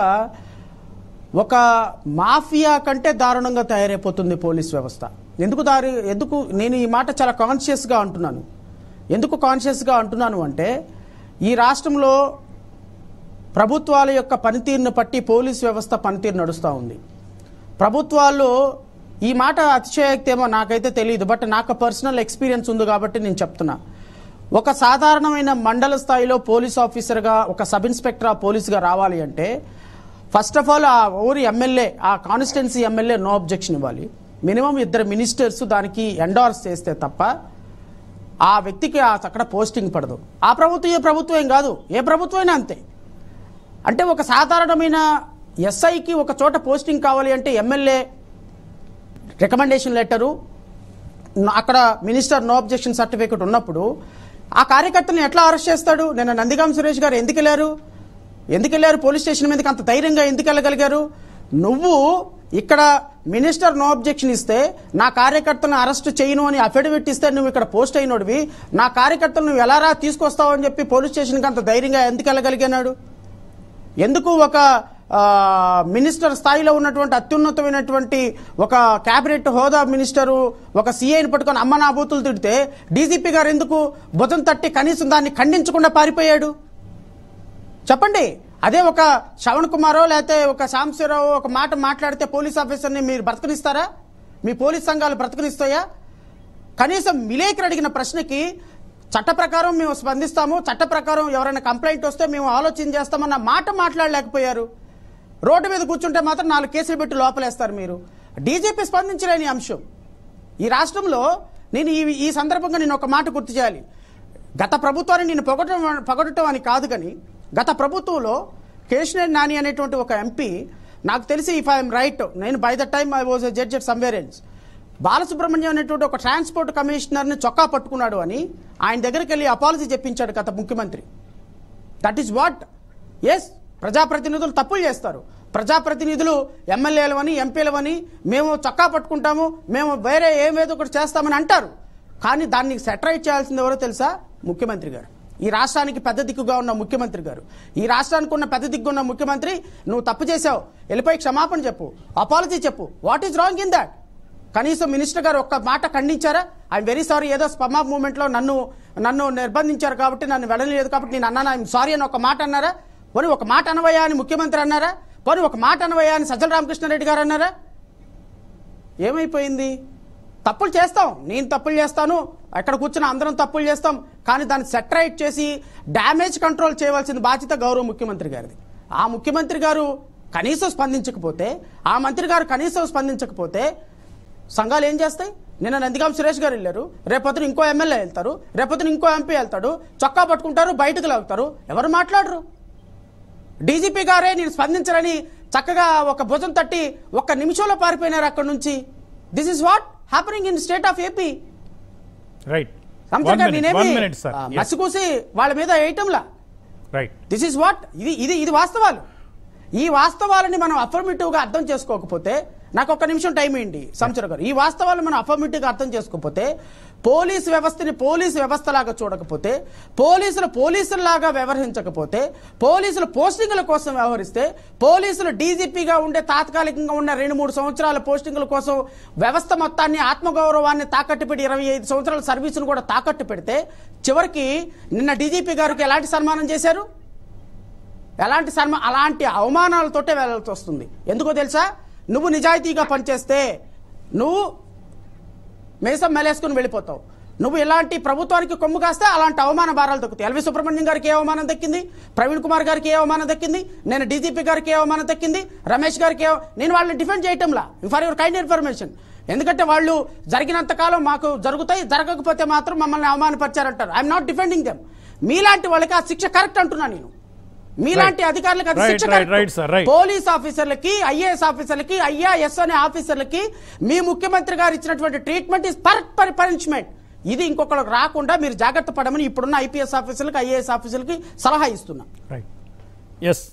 ఒక మాఫియా కంటే దారుణంగా తయారైపోతుంది పోలీస్ వ్యవస్థ ఎందుకు దారి ఎందుకు నేను ఈ మాట చాలా కాన్షియస్గా అంటున్నాను ఎందుకు కాన్షియస్గా అంటున్నాను అంటే ఈ రాష్ట్రంలో ప్రభుత్వాల యొక్క పనితీరును బట్టి పోలీస్ వ్యవస్థ పనితీరు నడుస్తూ ఉంది ప్రభుత్వాలు ఈ మాట అతిశయోక్తి ఏమో నాకైతే తెలియదు బట్ నాకు పర్సనల్ ఎక్స్పీరియన్స్ ఉంది కాబట్టి నేను చెప్తున్నా ఒక సాధారణమైన మండల స్థాయిలో పోలీస్ ఆఫీసర్గా ఒక సబ్ ఇన్స్పెక్టర్ ఆ పోలీస్గా రావాలి అంటే ఫస్ట్ ఆఫ్ ఆల్ ఆ ఊరి ఎమ్మెల్యే ఆ కాన్స్టిట్యున్సీ ఎమ్మెల్యే నో అబ్జెక్షన్ ఇవ్వాలి మినిమం ఇద్దరు మినిస్టర్స్ దానికి ఎండార్స్ చేస్తే తప్ప ఆ వ్యక్తికి ఆ అక్కడ పోస్టింగ్ పడదు ఆ ప్రభుత్వం ఏ ప్రభుత్వం ఏం కాదు ఏ ప్రభుత్వం అయినా అంతే అంటే ఒక సాధారణమైన ఎస్ఐకి ఒక చోట పోస్టింగ్ కావాలి అంటే ఎమ్మెల్యే రికమెండేషన్ లెటరు న- అక్కడ మినిస్టర్ నో అబ్జెక్షన్ సర్టిఫికేట్ ఉన్నప్పుడు ఆ కార్యకర్తని ఎట్లా అరెస్ట్ చేస్తాడు నిన్న నందిగాం సురేష్ గారు ఎందుకు వెళ్ళారు ఎందుకు వెళ్ళారు పోలీస్ స్టేషన్ మీదకి అంత ధైర్యంగా ఎందుకు వెళ్ళగలిగారు నువ్వు ఇక్కడ మినిస్టర్ నో అబ్జెక్షన్ ఇస్తే నా కార్యకర్తలను అరెస్ట్ చేయను అని అఫిడవిట్ ఇస్తే నువ్వు ఇక్కడ పోస్ట్ అయినోడివి నా కార్యకర్తలు నువ్వు ఎలారా తీసుకొస్తావు అని చెప్పి పోలీస్ స్టేషన్కి అంత ధైర్యంగా ఎందుకు వెళ్ళగలిగినాడు ఎందుకు ఒక ఆ, మినిస్టర్ స్థాయిలో ఉన్నటువంటి అత్యున్నతమైనటువంటి ఒక కేబినెట్ హోదా మినిస్టరు ఒక సీఐని పట్టుకొని అమ్మ నా బూతులు తిడితే డీజీపీ గారు ఎందుకు భుజం తట్టి కనీసం దాన్ని ఖండించకుండా పారిపోయాడు చెప్పండి అదే ఒక శ్రవణ్ కుమారో లేకపోతే ఒక సాంశీరావు ఒక మాట మాట్లాడితే పోలీస్ ఆఫీసర్ని మీరు బ్రతకనిస్తారా మీ పోలీస్ సంఘాలు బ్రతకనిస్తాయా కనీసం విలేకరు అడిగిన ప్రశ్నకి చట్ట ప్రకారం మేము స్పందిస్తాము చట్ట ప్రకారం ఎవరైనా కంప్లైంట్ వస్తే మేము ఆలోచన చేస్తామన్న మాట మాట్లాడలేకపోయారు రోడ్డు మీద కూర్చుంటే మాత్రం నాలుగు కేసులు పెట్టి లోపలేస్తారు మీరు డీజీపీ స్పందించలేని అంశం ఈ రాష్ట్రంలో నేను ఈ ఈ సందర్భంగా నేను ఒక మాట గుర్తు చేయాలి గత ప్రభుత్వాన్ని నేను పొగటం పొగడటం అని కాదు కానీ గత ప్రభుత్వంలో కేశినేని నాని అనేటువంటి ఒక ఎంపీ నాకు తెలిసి ఇఫ్ ఐఎమ్ రైట్ నేను by the time I was judge at somewhere else Balasubramaniam అనేటువంటి ఒక ట్రాన్స్పోర్ట్ కమిషనర్ని చొక్కా పట్టుకున్నాడు అని ఆయన దగ్గరికి వెళ్ళి అపాలజీ చెప్పించాడు గత ముఖ్యమంత్రి దట్ ఈస్ వాట్ ఎస్ ప్రజాప్రతినిధులు తప్పులు చేస్తారు ప్రజాప్రతినిధులు ఎమ్మెల్యేలవని ఎంపీలవని మేము చొక్కా పట్టుకుంటాము మేము వేరే ఏమేదో ఒకటి చేస్తామని అంటారు కానీ దాన్ని సెటరైట్ చేయాల్సింది ఎవరో తెలుసా ముఖ్యమంత్రి గారు ఈ రాష్ట్రానికి పెద్ద దిక్కుగా ఉన్న ముఖ్యమంత్రి గారు ఈ రాష్ట్రానికి ఉన్న పెద్ద దిక్కు ఉన్న ముఖ్యమంత్రి నువ్వు తప్పు చేశావు వెళ్ళిపోయి క్షమాపణ చెప్పు అపాలజీ చెప్పు what is wrong in that కనీసం మినిస్టర్ గారు ఒక్క మాట ఖండించారా ఐఎమ్ వెరీ సారీ ఏదో స్పమ్ ఆఫ్ మూమెంట్లో నన్ను నన్ను నిర్బంధించారు కాబట్టి నన్ను వెళ్ళలేదు కాబట్టి నేను అన్నాను ఐఎమ్ సారీ అని ఒక మాట అన్నారా పోనీ ఒక మాట అనవయ్యా అని ముఖ్యమంత్రి అన్నారా పోనీ ఒక మాట అనవయ్యా అని సజ్జల రామకృష్ణారెడ్డి గారు అన్నారా ఏమైపోయింది తప్పులు చేస్తాం నేను తప్పులు చేస్తాను అక్కడ కూర్చున్న అందరం తప్పులు చేస్తాం కానీ దాన్ని సెటరైట్ చేసి డ్యామేజ్ కంట్రోల్ చేయవలసిన బాధ్యత గౌరవ ముఖ్యమంత్రి గారిది ఆ ముఖ్యమంత్రి గారు కనీసం స్పందించకపోతే ఆ మంత్రి గారు కనీసం స్పందించకపోతే సంఘాలు ఏం చేస్తాయి నిన్న నందిగాం సురేష్ గారు వెళ్ళారు రేపొద్దున ఇంకో ఎమ్మెల్యే వెళ్తారు రేపొద్దున ఇంకో ఎంపీ వెళ్తాడు చొక్కా పట్టుకుంటారు బయటకు లాగుతారు ఎవరు మాట్లాడరు డీజీపీ గారే నేను స్పందించరని చక్కగా ఒక భుజం తట్టి ఒక్క నిమిషంలో పారిపోయినారు అక్కడ నుంచి this is what happening in state of AP right అంతేగా నేనేమి మినిట్ సార్ ఆ, మసికూసి వాళ్ళ మీద వేయటంలా రైట్ దిస్ ఇస్ వాట్ ఇది ఇది ఇది వాస్తవాలు ఈ వాస్తవాలని మనం అఫర్మేటివ్గా అర్థం చేసుకోకపోతే నాకు ఒక్క నిమిషం టైం ఇవ్వండి సంచర గారు ఈ వాస్తవాలను మనం అఫర్మేటివ్గా అర్థం చేసుకోకపోతే పోలీస్ వ్యవస్థని పోలీస్ వ్యవస్థలాగా చూడకపోతే పోలీసులు పోలీసుల్లాగా వ్యవహరించకపోతే పోలీసులు పోస్టింగుల కోసం వ్యవహరిస్తే పోలీసులు డీజీపీగా ఉండే తాత్కాలికంగా ఉన్న రెండు మూడు సంవత్సరాల పోస్టింగుల కోసం వ్యవస్థ మొత్తాన్ని ఆత్మగౌరవాన్ని తాకట్టు పెట్టి ఇరవై ఐదు సంవత్సరాల సర్వీసును కూడా తాకట్టు పెడితే చివరికి నిన్న డీజీపీ గారికి ఎలాంటి సన్మానం చేశారు ఎలాంటి సన్మా అలాంటి అవమానాలతోటే వెళ్ళాల్సి వస్తుంది ఎందుకో తెలుసా నువ్వు నిజాయితీగా పనిచేస్తే నువ్వు మేసం మెలేసుకుని వెళ్ళిపోతావు నువ్వు ఇలాంటి ప్రభుత్వానికి కొమ్ము కాస్తే అలాంటి అవమాన భారాలు దక్కుతాయి ఎల్వి సుబ్రహ్మణ్యం గారికి ఏ అవమానం దక్కింది ప్రవీణ్ కుమార్ గారికి ఏ అవమానం దక్కింది నేను డీజీపీ గారికి ఏ అవమానం దక్కింది రమేష్ గారికి ఏ నేను వాళ్ళని డిఫెండ్ చేయటంలా ఫర్ యువర్ కైండ్ ఇన్ఫర్మేషన్ ఎందుకంటే వాళ్ళు జరిగినంత కాలం మాకు జరుగుతాయి జరగకపోతే మాత్రం మమ్మల్ని అవమానపరిచారంటారు ఐఎమ్ నాట్ డిఫెండింగ్ దెమ్ మీలాంటి వాళ్ళకి ఆ శిక్ష కరెక్ట్ అంటున్నా నేను మీలాంటి అధికారులకు అది Right, శిక్ష right, correct. right, sir, right. Police ఆఫీసర్లకి ఐఏఎస్ ఆఫీసర్లకి ఐఆర్ఎస్ అనే ఆఫీసర్లకి మీ ముఖ్యమంత్రి గారు ఇచ్చినటువంటి ట్రీట్మెంట్ ఇస్ పర్ పనిష్మెంట్ ఇది ఇంకొకరికి రాకుండా మీరు జాగ్రత్త పడమని ఇప్పుడున్న ఐపీఎస్ ఆఫీసర్లకి ఐఏఎస్ ఆఫీసర్లకి సలహా ఇస్తున్నా రైట్ ఎస్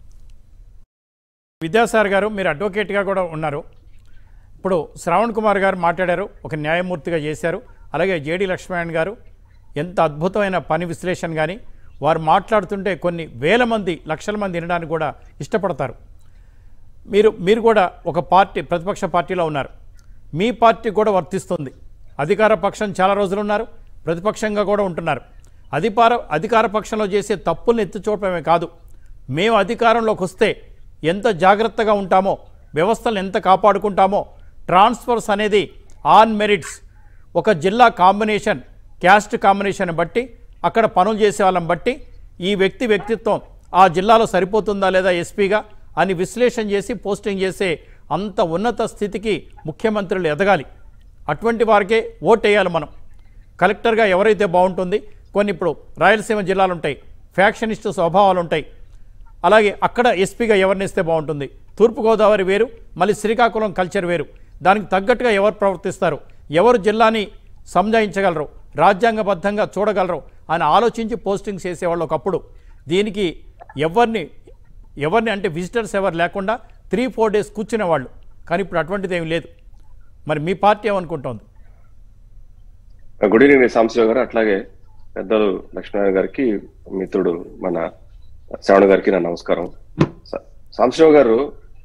విద్యాసాగర్ గారు మీరు అడ్వకేట్గా కూడా ఉన్నారు ఇప్పుడు శ్రావణ్ కుమార్ గారు మాట్లాడారు ఒక న్యాయమూర్తిగా చేశారు అలాగే జేడి లక్ష్మణ్ గారు ఎంత అద్భుతమైన పని విశ్లేషణ కానీ వారు మాట్లాడుతుంటే కొన్ని వేల మంది లక్షల మంది వినడానికి కూడా ఇష్టపడతారు మీరు మీరు కూడా ఒక పార్టీ ప్రతిపక్ష పార్టీలో ఉన్నారు మీ పార్టీ కూడా వర్తిస్తుంది అధికార పక్షం చాలా రోజులు ఉన్నారు ప్రతిపక్షంగా కూడా ఉంటున్నారు అధికార అధికార పక్షంలో చేసే తప్పుల్ని ఎత్తి చూడటమే కాదు మేము అధికారంలోకి వస్తే ఎంత జాగ్రత్తగా ఉంటామో వ్యవస్థలను ఎంత కాపాడుకుంటామో ట్రాన్స్ఫర్స్ అనేది ఆన్ మెరిట్స్ ఒక జిల్లా కాంబినేషన్ క్యాస్ట్ కాంబినేషన్ బట్టి అక్కడ పనులు చేసే వాళ్ళని బట్టి ఈ వ్యక్తి వ్యక్తిత్వం ఆ జిల్లాలో సరిపోతుందా లేదా ఎస్పీగా అని విశ్లేషణ చేసి పోస్టింగ్ చేసే అంత ఉన్నత స్థితికి ముఖ్యమంత్రులు ఎదగాలి అటువంటి వారికే ఓటేయాలి మనం కలెక్టర్గా ఎవరైతే బాగుంటుంది కొన్ని ఇప్పుడు రాయలసీమ జిల్లాలు ఉంటాయి ఫ్యాక్షనిస్ట్ స్వభావాలు ఉంటాయి అలాగే అక్కడ ఎస్పీగా ఎవరిని ఇస్తే బాగుంటుంది తూర్పుగోదావరి వేరు మళ్ళీ శ్రీకాకుళం కల్చర్ వేరు దానికి తగ్గట్టుగా ఎవరు ప్రవర్తిస్తారు ఎవరు జిల్లాని సంజాయించగలరు రాజ్యాంగబద్ధంగా చూడగలరు అని ఆలోచించి పోస్టింగ్స్ చేసేవాళ్ళు ఒకప్పుడు దీనికి ఎవరిని ఎవరిని అంటే విజిటర్స్ ఎవరు లేకుండా త్రీ ఫోర్ డేస్ కూర్చునేవాళ్ళు కానీ ఇప్పుడు అటువంటిది ఏమీ లేదు మరి మీ పార్టీ ఏమనుకుంటోంది గుడ్ ఈవినింగ్ సాంశివ గారు అట్లాగే పెద్దలు లక్ష్మీనారాయణ గారికి మిత్రుడు మన శ్రవణ గారికి నా నమస్కారం స- సాంశివ గారు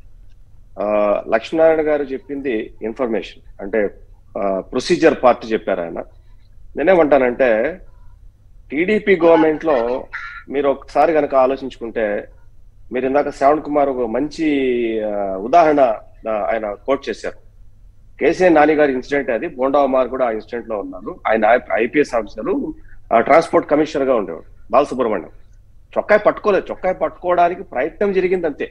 ఆ, లక్ష్మీనారాయణ గారు చెప్పింది ఇన్ఫర్మేషన్ అంటే ప్రొసీజర్ పార్ట్ చెప్పారు ఆయన నేనేమంటానంటే టీడీపీ గవర్నమెంట్ లో మీరు ఒకసారి కనుక ఆలోచించుకుంటే మీరు ఇందాక శ్రవణ్ కుమార్ ఒక మంచి ఆ, ఉదాహరణ ఆ, ఆయన కోట్ చేశారు కేసీఆర్ నాని గారి ఇన్సిడెంట్ అది బోండా కుమార్ కూడా ఆ ఇన్సిడెంట్ లో ఉన్నారు ఆయన ఐపీఎస్ ఆఫీసర్ ట్రాన్స్పోర్ట్ కమిషనర్ గా ఉండేవాడు బాలసుబ్రహ్మణ్యం చొక్కాయి పట్టుకోలేదు చొక్కాయి పట్టుకోవడానికి ప్రయత్నం జరిగింది అంతే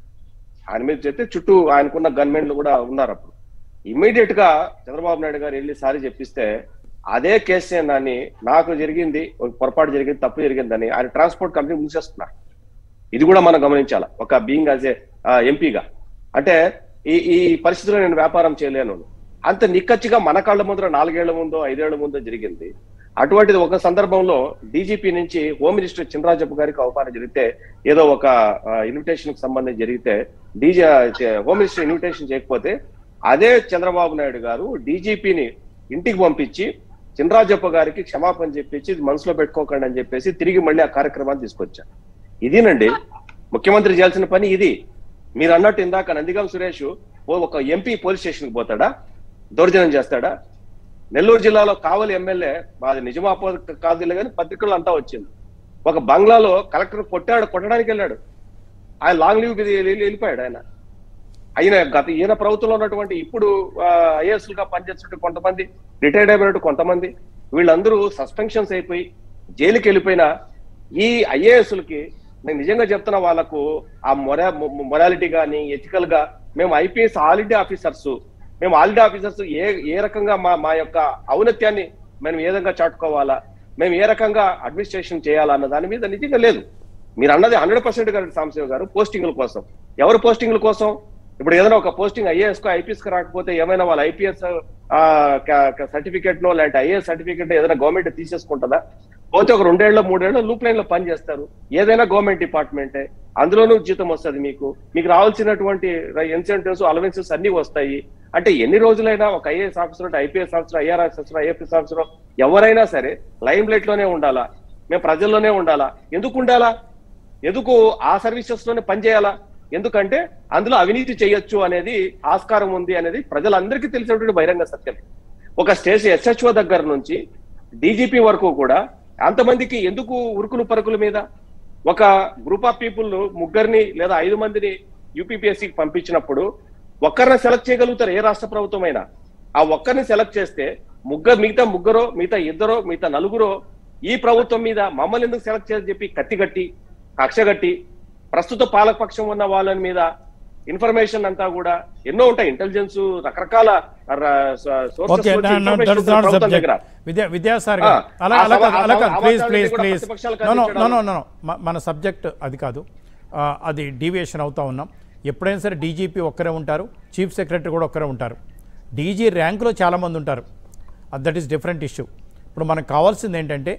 ఆయన మీద చెప్తే చుట్టూ ఆయనకున్న గన్మెన్లు కూడా ఉన్నారు అప్పుడు ఇమ్మీడియట్ గా చంద్రబాబు నాయుడు గారు వెళ్ళి సారి చెప్పిస్తే అదే కేసీఆర్ నాని నాకు జరిగింది ఒక పొరపాటు జరిగింది తప్పు జరిగిందని ఆయన ట్రాన్స్పోర్ట్ కంపెనీ మూసేస్తున్నారు ఇది కూడా మనం గమనించాలి ఒక బీయింగ్ యాజ్ ఏ ఎంపీగా అంటే ఈ ఈ పరిస్థితిలో నేను వ్యాపారం చేయలేను అంత నిక్కచ్చిగా మన కళ్ళ ముందర నాలుగేళ్ల ముందో ఐదేళ్ల ముందో జరిగింది అటువంటిది ఒక సందర్భంలో డీజీపీ నుంచి హోమ్ మినిస్టర్ చినరాజప్ప గారికి అవమానం జరిగితే ఏదో ఒక ఇన్విటేషన్ కి సంబంధించి జరిగితే డీజీ హోమ్ మినిస్టర్ ఇన్విటేషన్ చేయకపోతే అదే చంద్రబాబు నాయుడు గారు డీజీపీని ఇంటికి పంపించి చినరాజప్ప గారికి క్షమాపణ చెప్పించి ఇది మనసులో పెట్టుకోకండి అని చెప్పేసి తిరిగి మళ్ళీ ఆ కార్యక్రమాన్ని తీసుకొచ్చారు ఇదేనండి ముఖ్యమంత్రి చేయాల్సిన పని ఇది మీరు అన్నట్టు ఇందాక నందిగం సురేష్ ఓ ఒక ఎంపీ పోలీస్ స్టేషన్ కి పోతాడా దౌర్జన్యం చేస్తాడా నెల్లూరు జిల్లాలో కావలి ఎమ్మెల్యే అది నిజమా అపో కాదు కానీ పత్రికల్లో అంతా వచ్చింది ఒక బంగ్లాలో కలెక్టర్ కొట్టాడు కొట్టడానికి వెళ్ళాడు ఆయన లాంగ్ లీవ్ వెళ్ళిపోయాడు ఆయన ఆయన గత ఈయన ప్రభుత్వంలో ఉన్నటువంటి ఇప్పుడు ఐఏఎస్ గా పనిచేస్తున్నట్టు కొంతమంది రిటైర్డ్ అయిపోయినట్టు కొంతమంది వీళ్ళందరూ సస్పెన్షన్స్ అయిపోయి జైలుకి వెళ్ళిపోయిన ఈ ఐఏఎస్లకి నేను నిజంగా చెప్తున్నా వాళ్ళకు ఆ మొరా మొరాలిటీ కానీ ఎథికల్ గా మేము ఐపీఎస్ ఆల్రెడీ ఆఫీసర్స్ మేము ఆల్రెడీ ఆఫీసర్స్ ఏ ఏ రకంగా మా మా యొక్క ఔన్నత్యాన్ని మేము ఏ విధంగా చాటుకోవాలా మేము ఏ రకంగా అడ్మినిస్ట్రేషన్ చేయాలా అన్న దాని మీద నిజంగా లేదు మీరు అన్నది హండ్రెడ్ పర్సెంట్ గారు సాంశివ గారు పోస్టింగ్ల కోసం ఎవరు పోస్టింగ్ల కోసం ఇప్పుడు ఏదైనా ఒక పోస్టింగ్ ఐఏఎస్ కో ఐపీఎస్ కి రాకపోతే ఏమైనా వాళ్ళ ఐపీఎస్ సర్టిఫికేట్ నో లేదంటే ఐఏఎస్ సర్టిఫికేట్ ఏదైనా గవర్నమెంట్ తీసేసుకుంటుందా పోతే ఒక రెండేళ్ళు మూడేళ్ళు లూప్ లైన్ లో పని చేస్తారు ఏదైనా గవర్నమెంట్ డిపార్ట్మెంటే అందులోనూ జీతం వస్తుంది మీకు మీకు రావాల్సినటువంటి ఇన్సెంటివ్స్ అలవెన్సెస్ అన్ని వస్తాయి అంటే ఎన్ని రోజులైనా ఒక IAS officer IPS officer IR officer IFS officer ఎవరైనా సరే లైమ్ లైట్ లోనే ఉండాలా మేము ప్రజల్లోనే ఉండాలా ఎందుకు ఉండాలా ఎందుకు ఆ సర్వీసెస్ లోనే పనిచేయాలా ఎందుకంటే అందులో అవినీతి చేయొచ్చు అనేది ఆస్కారం ఉంది అనేది ప్రజలందరికీ తెలిసినటువంటి బహిరంగ సత్యం ఒక స్టేషన్ ఎస్హెచ్ఓ దగ్గర నుంచి డీజీపీ వరకు కూడా అంతమందికి ఎందుకు ఉరుకులు పరుకుల మీద ఒక గ్రూప్ ఆఫ్ పీపుల్ ముగ్గురిని లేదా ఐదు మందిని యూపీపీఎస్సీకి పంపించినప్పుడు ఒక్కరిని సెలెక్ట్ చేయగలుగుతారు ఏ రాష్ట్ర ప్రభుత్వం అయినా ఆ ఒక్కరిని సెలెక్ట్ చేస్తే ముగ్గురు మిగతా ముగ్గురో మిగతా ఇద్దరో మిగతా నలుగురో ఈ ప్రభుత్వం మీద మమ్మల్ని ఎందుకు సెలెక్ట్ చేసి చెప్పి కత్తి కట్టి కక్ష కట్టి ప్రస్తుత పాలకపక్షం ఉన్న వాళ్ళ మీద ఇన్ఫర్మేషన్ అంతా కూడా ఎన్నో ఉంటాయి ఇంటెలిజెన్స్ రకరకాల ఓకే సబ్జెక్ట్ విద్యా విద్యాసార్ గారు ఆ, అలా ఆ అలా సమ- కాదు, అలా ఆ కాదు సమ- ప్లీజ్ ఆ ప్లీజ్ కూడా ప్లీజ్ ప్రతిపక్షాలకు నో నో నో అందించడం. నో నో మన సబ్జెక్ట్ అది కాదు ఆ, అది డీవియేషన్ అవుతా ఉన్నాం ఎప్పుడైనా సరే డీజీపీ ఒక్కరే ఉంటారు చీఫ్ సెక్రటరీ కూడా ఒక్కరే ఉంటారు డీజీ ర్యాంకులో చాలామంది ఉంటారు దట్ ఈస్ డిఫరెంట్ ఇష్యూ ఇప్పుడు మనకు కావాల్సింది ఏంటంటే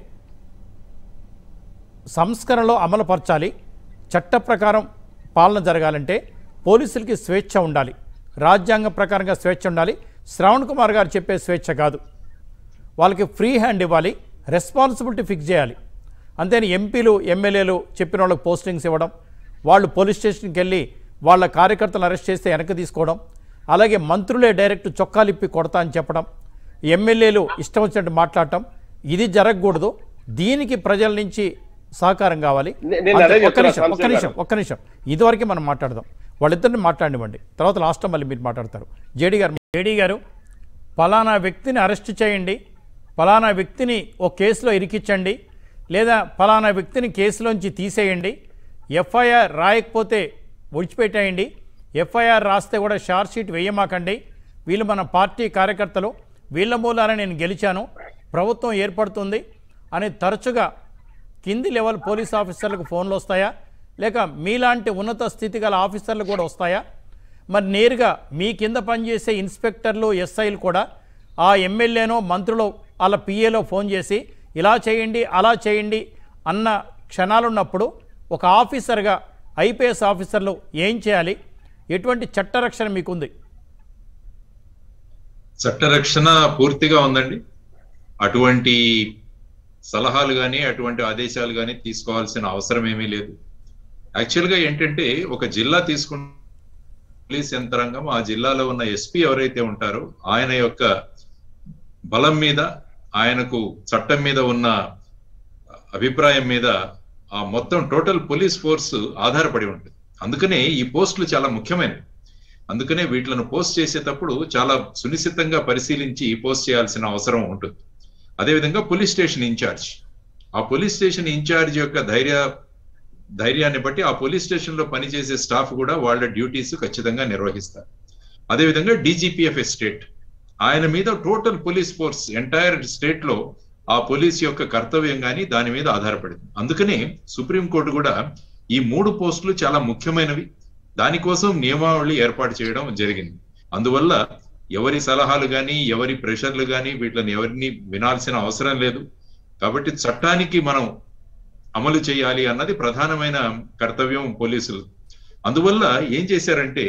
సంస్కరణలో అమలుపరచాలి చట్ట ప్రకారం పాలన జరగాలంటే పోలీసులకి స్వేచ్ఛ ఉండాలి రాజ్యాంగం ప్రకారంగా స్వేచ్ఛ ఉండాలి శ్రవణ్ కుమార్ గారు చెప్పే స్వేచ్ఛ కాదు వాళ్ళకి ఫ్రీ హ్యాండ్ ఇవ్వాలి రెస్పాన్సిబిలిటీ ఫిక్స్ చేయాలి అంతేని ఎంపీలు ఎమ్మెల్యేలు చెప్పిన వాళ్ళకి పోస్టింగ్స్ ఇవ్వడం వాళ్ళు పోలీస్ స్టేషన్కి వెళ్ళి వాళ్ళ కార్యకర్తలు అరెస్ట్ చేస్తే వెనక్కి తీసుకోవడం అలాగే మంత్రులే డైరెక్ట్ చొక్కాలిప్పి కొడతా అని చెప్పడం ఎమ్మెల్యేలు ఇష్టం వచ్చినట్టు మాట్లాడటం ఇది జరగకూడదు దీనికి ప్రజల నుంచి సహకారం కావాలి నే- నేను అంతే, అదే ఒక్క చెప్తున్నా, నిమిషం ఒక్క సంశయ్ నిమిషం గారు. ఒక్క నిమిషం ఇదివరకే మనం మాట్లాడదాం వాళ్ళిద్దరిని మాట్లాడివ్వండి తర్వాత లాస్ట్ మళ్ళీ మీరు మాట్లాడతారు జేడీ గారు జేడీ గారు పలానా వ్యక్తిని అరెస్ట్ చేయండి పలానా వ్యక్తిని ఓ కేసులో ఇరికించండి లేదా పలానా వ్యక్తిని కేసులోంచి తీసేయండి ఎఫ్ఐఆర్ రాయకపోతే విడిచిపెట్టేయండి ఎఫ్ఐఆర్ రాస్తే కూడా షార్ట్ షీట్ వేయమాకండి వీళ్ళు మన పార్టీ కార్యకర్తలు వీళ్ళ మూలాన నేను గెలిచాను ప్రభుత్వం ఏర్పడుతుంది అని తరచుగా కింది లెవెల్ పోలీస్ ఆఫీసర్లకు ఫోన్లు వస్తాయా లేక మీలాంటి ఉన్నత స్థితి గల ఆఫీసర్లు కూడా వస్తాయా మరి నేరుగా మీ కింద పనిచేసే ఇన్స్పెక్టర్లు ఎస్ఐలు కూడా ఆ ఎమ్మెల్యేనో మంత్రులు వాళ్ళ పిఏలో ఫోన్ చేసి ఇలా చేయండి అలా చేయండి అన్న క్షణాలున్నప్పుడు ఒక ఆఫీసర్గా ఐపీఎస్ ఆఫీసర్లు ఏం చేయాలి ఎటువంటి చట్టరక్షణ మీకుంది చట్టరక్షణ పూర్తిగా ఉందండి అటువంటి సలహాలు కానీ అటువంటి ఆదేశాలు కానీ తీసుకోవాల్సిన అవసరం ఏమీ లేదు యాక్చువల్గా ఏంటంటే ఒక జిల్లా తీసుకున్న పోలీస్ యంత్రాంగం ఆ జిల్లాలో ఉన్న ఎస్పీ ఎవరైతే ఉంటారో ఆయన యొక్క బలం మీద ఆయనకు చట్టం మీద ఉన్న అభిప్రాయం మీద ఆ మొత్తం టోటల్ పోలీస్ ఫోర్స్ ఆధారపడి ఉంటుంది అందుకనే ఈ పోస్టులు చాలా ముఖ్యమైనవి అందుకనే వీటిలను పోస్ట్ చేసేటప్పుడు చాలా సునిశ్చితంగా పరిశీలించి పోస్ట్ చేయాల్సిన అవసరం ఉంటుంది అదేవిధంగా పోలీస్ స్టేషన్ ఇన్ఛార్జ్ ఆ పోలీస్ స్టేషన్ ఇన్ఛార్జ్ యొక్క ధైర్య ధైర్యాన్ని బట్టి ఆ పోలీస్ స్టేషన్ లో పనిచేసే స్టాఫ్ కూడా వాళ్ళ డ్యూటీస్ ఖచ్చితంగా నిర్వహిస్తారు అదేవిధంగా డీజీపీఎఫ్ స్టేట్ ఆయన మీద total police force entire state లో ఆ పోలీస్ యొక్క కర్తవ్యం కానీ దాని మీద ఆధారపడింది అందుకనే సుప్రీంకోర్టు కూడా ఈ మూడు పోస్టులు చాలా ముఖ్యమైనవి దానికోసం నియమావళి ఏర్పాటు చేయడం జరిగింది అందువల్ల ఎవరి సలహాలు కానీ ఎవరి ప్రెషర్లు కానీ వీటిని ఎవరిని వినాల్సిన అవసరం లేదు కాబట్టి చట్టానికి మనం అమలు చేయాలి అన్నది ప్రధానమైన కర్తవ్యం పోలీసులు అందువల్ల ఏం చేశారంటే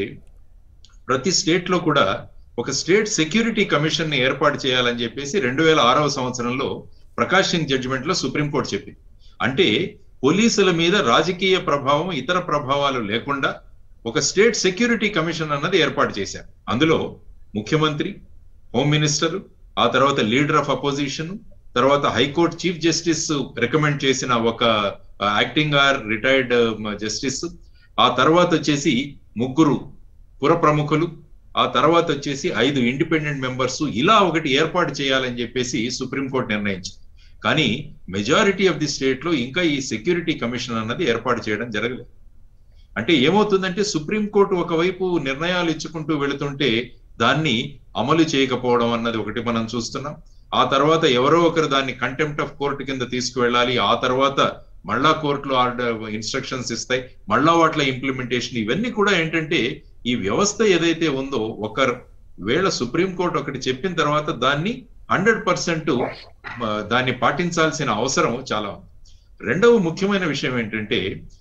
ప్రతి స్టేట్ లో కూడా ఒక స్టేట్ సెక్యూరిటీ కమిషన్ ని ఏర్పాటు చేయాలని చెప్పేసి రెండు వేల ఆరవ సంవత్సరంలో ప్రకాష్ సింగ్ జడ్జిమెంట్ లో సుప్రీంకోర్టు చెప్పింది అంటే పోలీసుల మీద రాజకీయ ప్రభావం ఇతర ప్రభావాలు లేకుండా ఒక స్టేట్ సెక్యూరిటీ కమిషన్ అన్నది ఏర్పాటు చేశారు అందులో ముఖ్యమంత్రి హోమ్ మినిస్టర్ ఆ తర్వాత లీడర్ ఆఫ్ అపోజిషన్ తర్వాత హైకోర్టు చీఫ్ జస్టిస్ రికమెండ్ చేసిన ఒక యాక్టింగ్ ఆర్ రిటైర్డ్ జస్టిస్ ఆ తర్వాత వచ్చేసి ముగ్గురు పుర ప్రముఖులు ఆ తర్వాత వచ్చేసి ఐదు ఇండిపెండెంట్ మెంబర్స్ ఇలా ఒకటి ఏర్పాటు చేయాలని చెప్పేసి సుప్రీంకోర్టు నిర్ణయించింది కానీ మెజారిటీ ఆఫ్ ది స్టేట్ లో ఇంకా ఈ సెక్యూరిటీ కమిషన్ అన్నది ఏర్పాటు చేయడం జరగలేదు అంటే ఏమవుతుందంటే సుప్రీంకోర్టు ఒకవైపు నిర్ణయాలు ఇచ్చుకుంటూ వెళుతుంటే దాన్ని అమలు చేయకపోవడం అన్నది ఒకటి మనం చూస్తున్నాం ఆ తర్వాత ఎవరో ఒకరు దాన్ని కంటెంప్ట్ ఆఫ్ కోర్టు కింద తీసుకువెళ్ళాలి ఆ తర్వాత మళ్ళా కోర్టులో ఆర్డర్ ఇన్స్ట్రక్షన్స్ ఇస్తాయి మళ్ళా వాటిల ఇంప్లిమెంటేషన్ ఇవన్నీ కూడా ఏంటంటే ఈ వ్యవస్థ ఏదైతే ఉందో ఒక వేళ సుప్రీంకోర్టు ఒకటి చెప్పిన తర్వాత దాన్ని హండ్రెడ్ పర్సెంట్ దాన్ని పాటించాల్సిన అవసరం చాలా ఉంది రెండవ ముఖ్యమైన విషయం ఏంటంటే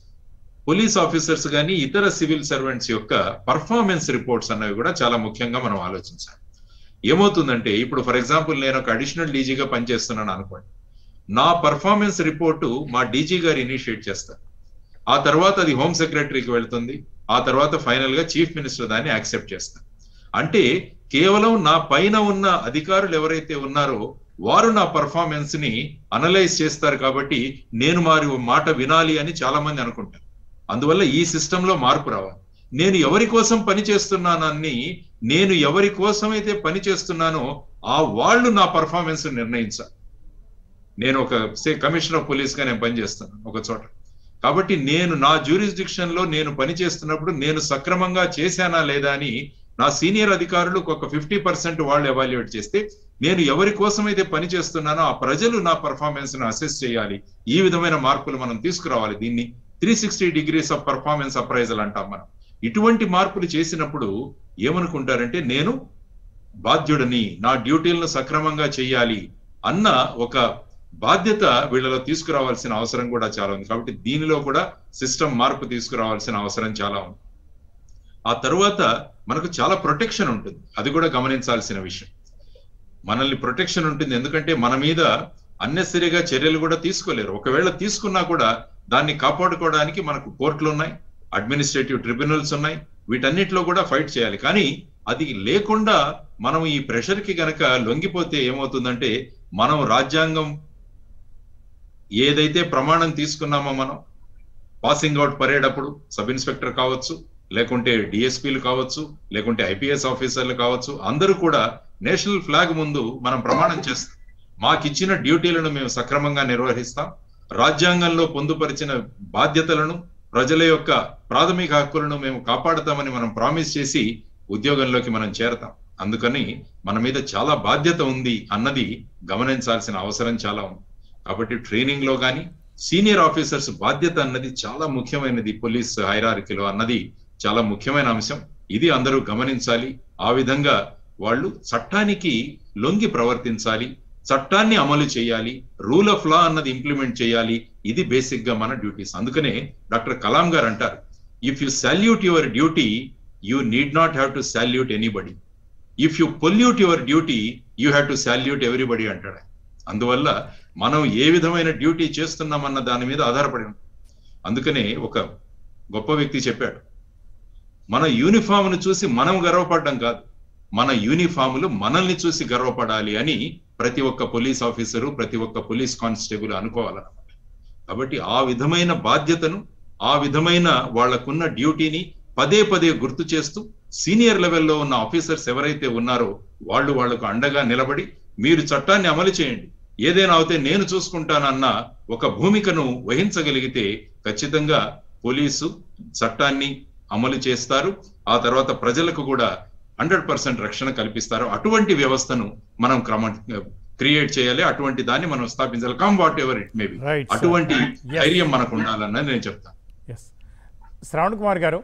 పోలీస్ ఆఫీసర్స్ కానీ ఇతర సివిల్ సర్వెంట్స్ యొక్క పర్ఫార్మెన్స్ రిపోర్ట్స్ అన్నవి కూడా చాలా ముఖ్యంగా మనం ఆలోచించాలి ఏమవుతుందంటే ఇప్పుడు ఫర్ ఎగ్జాంపుల్ నేను ఒక అడిషనల్ డీజీగా పనిచేస్తున్నాను అనుకోండి నా పర్ఫార్మెన్స్ రిపోర్టు మా డీజీ గారు ఇనిషియేట్ చేస్తారు ఆ తర్వాత అది హోమ్ సెక్రటరీకి వెళ్తుంది ఆ తర్వాత ఫైనల్ గా చీఫ్ మినిస్టర్ దాన్ని యాక్సెప్ట్ చేస్తారు అంటే కేవలం నా పైన ఉన్న అధికారులు ఎవరైతే ఉన్నారో వారు నా పర్ఫార్మెన్స్ ని అనలైజ్ చేస్తారు కాబట్టి నేను వారి మాట వినాలి అని చాలా మంది అనుకుంటారు అందువల్ల ఈ సిస్టమ్ లో మార్పు రావాలి నేను ఎవరి కోసం పని చేస్తున్నానని నేను ఎవరి కోసమైతే పని చేస్తున్నానో ఆ వాళ్ళు నా పర్ఫార్మెన్స్ నిర్ణయించాలి నేను ఒక సే కమిషనర్ ఆఫ్ పోలీస్ గా నేను పనిచేస్తున్నాను ఒక చోట కాబట్టి నేను నా జ్యూరిస్డిక్షన్ లో నేను పని చేస్తున్నప్పుడు నేను సక్రమంగా చేశానా లేదా అని నా సీనియర్ అధికారులు ఒక ఫిఫ్టీ పర్సెంట్ వాళ్ళు ఎవాల్యుయేట్ చేస్తే నేను ఎవరి కోసమైతే పని చేస్తున్నానో ఆ ప్రజలు నా పర్ఫార్మెన్స్ ను అసెస్ చేయాలి ఈ విధమైన మార్పులు మనం తీసుకురావాలి దీన్ని three sixty degrees of performance appraisal అంటాం మనం ఇటువంటి మార్పులు చేసినప్పుడు ఏమనుకుంటారంటే నేను బాధ్యుడిని నా డ్యూటీలను సక్రమంగా చేయాలి అన్న ఒక బాధ్యత వీళ్ళలో తీసుకురావాల్సిన అవసరం కూడా చాలా ఉంది కాబట్టి దీనిలో కూడా సిస్టమ్ మార్పు తీసుకురావాల్సిన అవసరం చాలా ఉంది ఆ తర్వాత మనకు చాలా ప్రొటెక్షన్ ఉంటుంది అది కూడా గమనించాల్సిన విషయం మనల్ని ప్రొటెక్షన్ ఉంటుంది ఎందుకంటే మన మీద అన్నెసరిగా చర్యలు కూడా తీసుకోలేరు ఒకవేళ తీసుకున్నా కూడా దాన్ని కాపాడుకోవడానికి మనకు కోర్టులు ఉన్నాయి అడ్మినిస్ట్రేటివ్ ట్రిబ్యునల్స్ ఉన్నాయి వీటన్నిటిలో కూడా ఫైట్ చేయాలి కానీ అది లేకుండా మనం ఈ ప్రెషర్ కి గనక లొంగిపోతే ఏమవుతుందంటే మనం రాజ్యాంగం ఏదైతే ప్రమాణం తీసుకున్నామో మనం పాసింగ్ అవుట్ పరేడ్ అప్పుడు సబ్ ఇన్స్పెక్టర్ కావచ్చు లేకుంటే డిఎస్పీలు కావచ్చు లేకుంటే ఐపీఎస్ ఆఫీసర్లు కావచ్చు అందరూ కూడా నేషనల్ ఫ్లాగ్ ముందు మనం ప్రమాణం చేస్తాం మాకిచ్చిన డ్యూటీలను మేము సక్రమంగా నిర్వహిస్తాం రాజ్యాంగంలో పొందుపరిచిన బాధ్యతలను ప్రజల యొక్క ప్రాథమిక హక్కులను మేము కాపాడుతామని మనం ప్రామిస్ చేసి ఉద్యోగంలోకి మనం చేరతాం అందుకని మన మీద చాలా బాధ్యత ఉంది అన్నది గమనించాల్సిన అవసరం చాలా ఉంది కాబట్టి ట్రైనింగ్ లో కానీ సీనియర్ ఆఫీసర్స్ బాధ్యత అన్నది చాలా ముఖ్యమైనది పోలీస్ హైరార్కీలో అన్నది చాలా ముఖ్యమైన అంశం ఇది అందరూ గమనించాలి ఆ విధంగా వాళ్ళు చట్టానికి లొంగి ప్రవర్తించాలి చట్టాన్ని అమలు చేయాలి రూల్ ఆఫ్ లా అన్నది ఇంప్లిమెంట్ చేయాలి ఇది బేసిక్ గా మన డ్యూటీస్ అందుకనే డాక్టర్ కలాం గారు అంటారు if you salute your duty you need not have to salute anybody if you pollute your duty you have to salute everybody అంటాడు ఆయన. అందువల్ల మనం ఏ విధమైన డ్యూటీ చేస్తున్నామన్న దాని మీద ఆధారపడి ఉంటుంది అందుకనే ఒక గొప్ప వ్యక్తి చెప్పాడు మన యూనిఫామ్ను చూసి మనం గర్వపడడం కాదు మన యూనిఫాములు మనల్ని చూసి గర్వపడాలి అని ప్రతి ఒక్క పోలీస్ ఆఫీసరు ప్రతి ఒక్క పోలీస్ కానిస్టేబుల్ అనుకోవాలన్నమాట కాబట్టి ఆ విధమైన బాధ్యతను ఆ విధమైన వాళ్లకున్న డ్యూటీని పదే పదే గుర్తు చేస్తూ సీనియర్ లెవెల్లో ఉన్న ఆఫీసర్స్ ఎవరైతే ఉన్నారో వాళ్ళు వాళ్లకు అండగా నిలబడి మీరు చట్టాన్ని అమలు చేయండి ఏదైనా అవుతే నేను చూసుకుంటానన్న ఒక భూమికను వహించగలిగితే ఖచ్చితంగా పోలీసు చట్టాన్ని అమలు చేస్తారు ఆ తర్వాత ప్రజలకు కూడా హండ్రెడ్ పర్సెంట్ రక్షణ కల్పిస్తారు అటువంటి వ్యవస్థను మనం క్రమ క్రియేట్ చేయాలి అటువంటి దాన్ని మనం స్థాపించాలి come whatever it may be Right, sir. అటువంటి Yes. ధైర్యం మనకు ఉండాలన్నది నేను చెప్తాను ఎస్ శ్రవణ్ కుమార్ గారు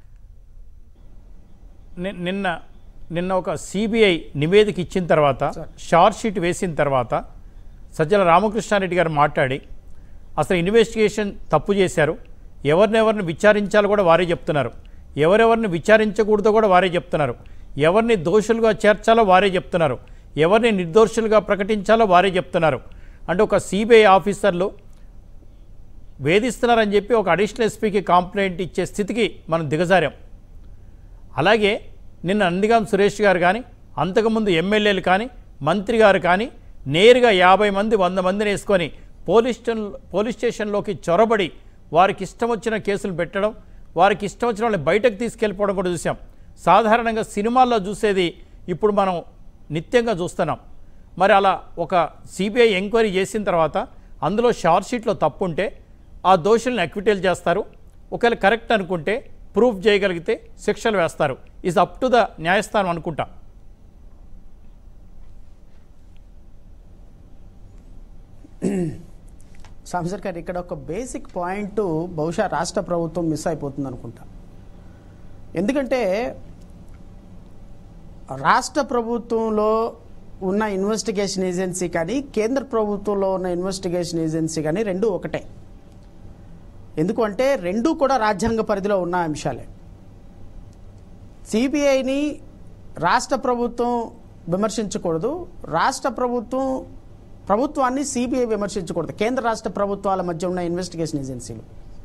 ని- నిన్న నిన్న ఒక సిబిఐ నివేదిక ఇచ్చిన తర్వాత షార్ట్ షీట్ వేసిన తర్వాత సజ్జల రామకృష్ణారెడ్డి గారు మాట్లాడి అసలు ఇన్వెస్టిగేషన్ తప్పు చేశారు ఎవరినెవరిని విచారించాలో కూడా వారే చెప్తున్నారు ఎవరెవరిని విచారించకూడదో కూడా వారే చెప్తున్నారు ఎవరిని దోషులుగా చేర్చాలో వారే చెప్తున్నారు ఎవరిని నిర్దోషులుగా ప్రకటించాలో వారే చెప్తున్నారు అంటే ఒక సిబిఐ ఆఫీసర్లు వేధిస్తున్నారని చెప్పి ఒక అడిషనల్ ఎస్పీకి కంప్లైంట్ ఇచ్చే స్థితికి మనం దిగజారాం అలాగే నిన్న నందిగాం సురేష్ గారు కానీ అంతకుముందు ఎమ్మెల్యేలు కానీ మంత్రి గారు కానీ నేరుగా యాభై మంది వంద మందిని వేసుకొని పోలీస్ స్టేషన్ పోలీస్ స్టేషన్లోకి చొరబడి వారికి ఇష్టం వచ్చిన కేసులు పెట్టడం వారికి ఇష్టం వచ్చిన వాళ్ళని బయటకు తీసుకెళ్ళిపోవడం కూడా చూసాం సాధారణంగా సినిమాల్లో చూసేది ఇప్పుడు మనం నిత్యంగా చూస్తున్నాం మరి అలా ఒక సిబిఐ ఎంక్వైరీ చేసిన తర్వాత అందులో షార్ట్ షీట్లో తప్పు ఉంటే ఆ దోషుల్ని అక్విటేల్ చేస్తారు ఒకవేళ కరెక్ట్ అనుకుంటే ప్రూఫ్ చేయగలిగితే శిక్షలు వేస్తారు ఈజ్ అప్ టు ద న్యాయస్థానం అనుకుంటా సాంసర్ గారు ఇక్కడ ఒక బేసిక్ పాయింట్ బహుశా రాష్ట్ర ప్రభుత్వం మిస్ అయిపోతుంది అనుకుంటా ఎందుకంటే రాష్ట్ర ప్రభుత్వంలో ఉన్న ఇన్వెస్టిగేషన్ ఏజెన్సీ కానీ కేంద్ర ప్రభుత్వంలో ఉన్న ఇన్వెస్టిగేషన్ ఏజెన్సీ కానీ రెండు ఒకటే ఎందుకు అంటే రెండూ కూడా రాజ్యాంగ పరిధిలో ఉన్న అంశాలే సిబిఐని రాష్ట్ర ప్రభుత్వం విమర్శించకూడదు రాష్ట్ర ప్రభుత్వం ప్రభుత్వాన్ని సిబిఐ విమర్శించకూడదు కేంద్ర రాష్ట్ర ప్రభుత్వాల మధ్య ఉన్న ఇన్వెస్టిగేషన్ ఏజెన్సీలు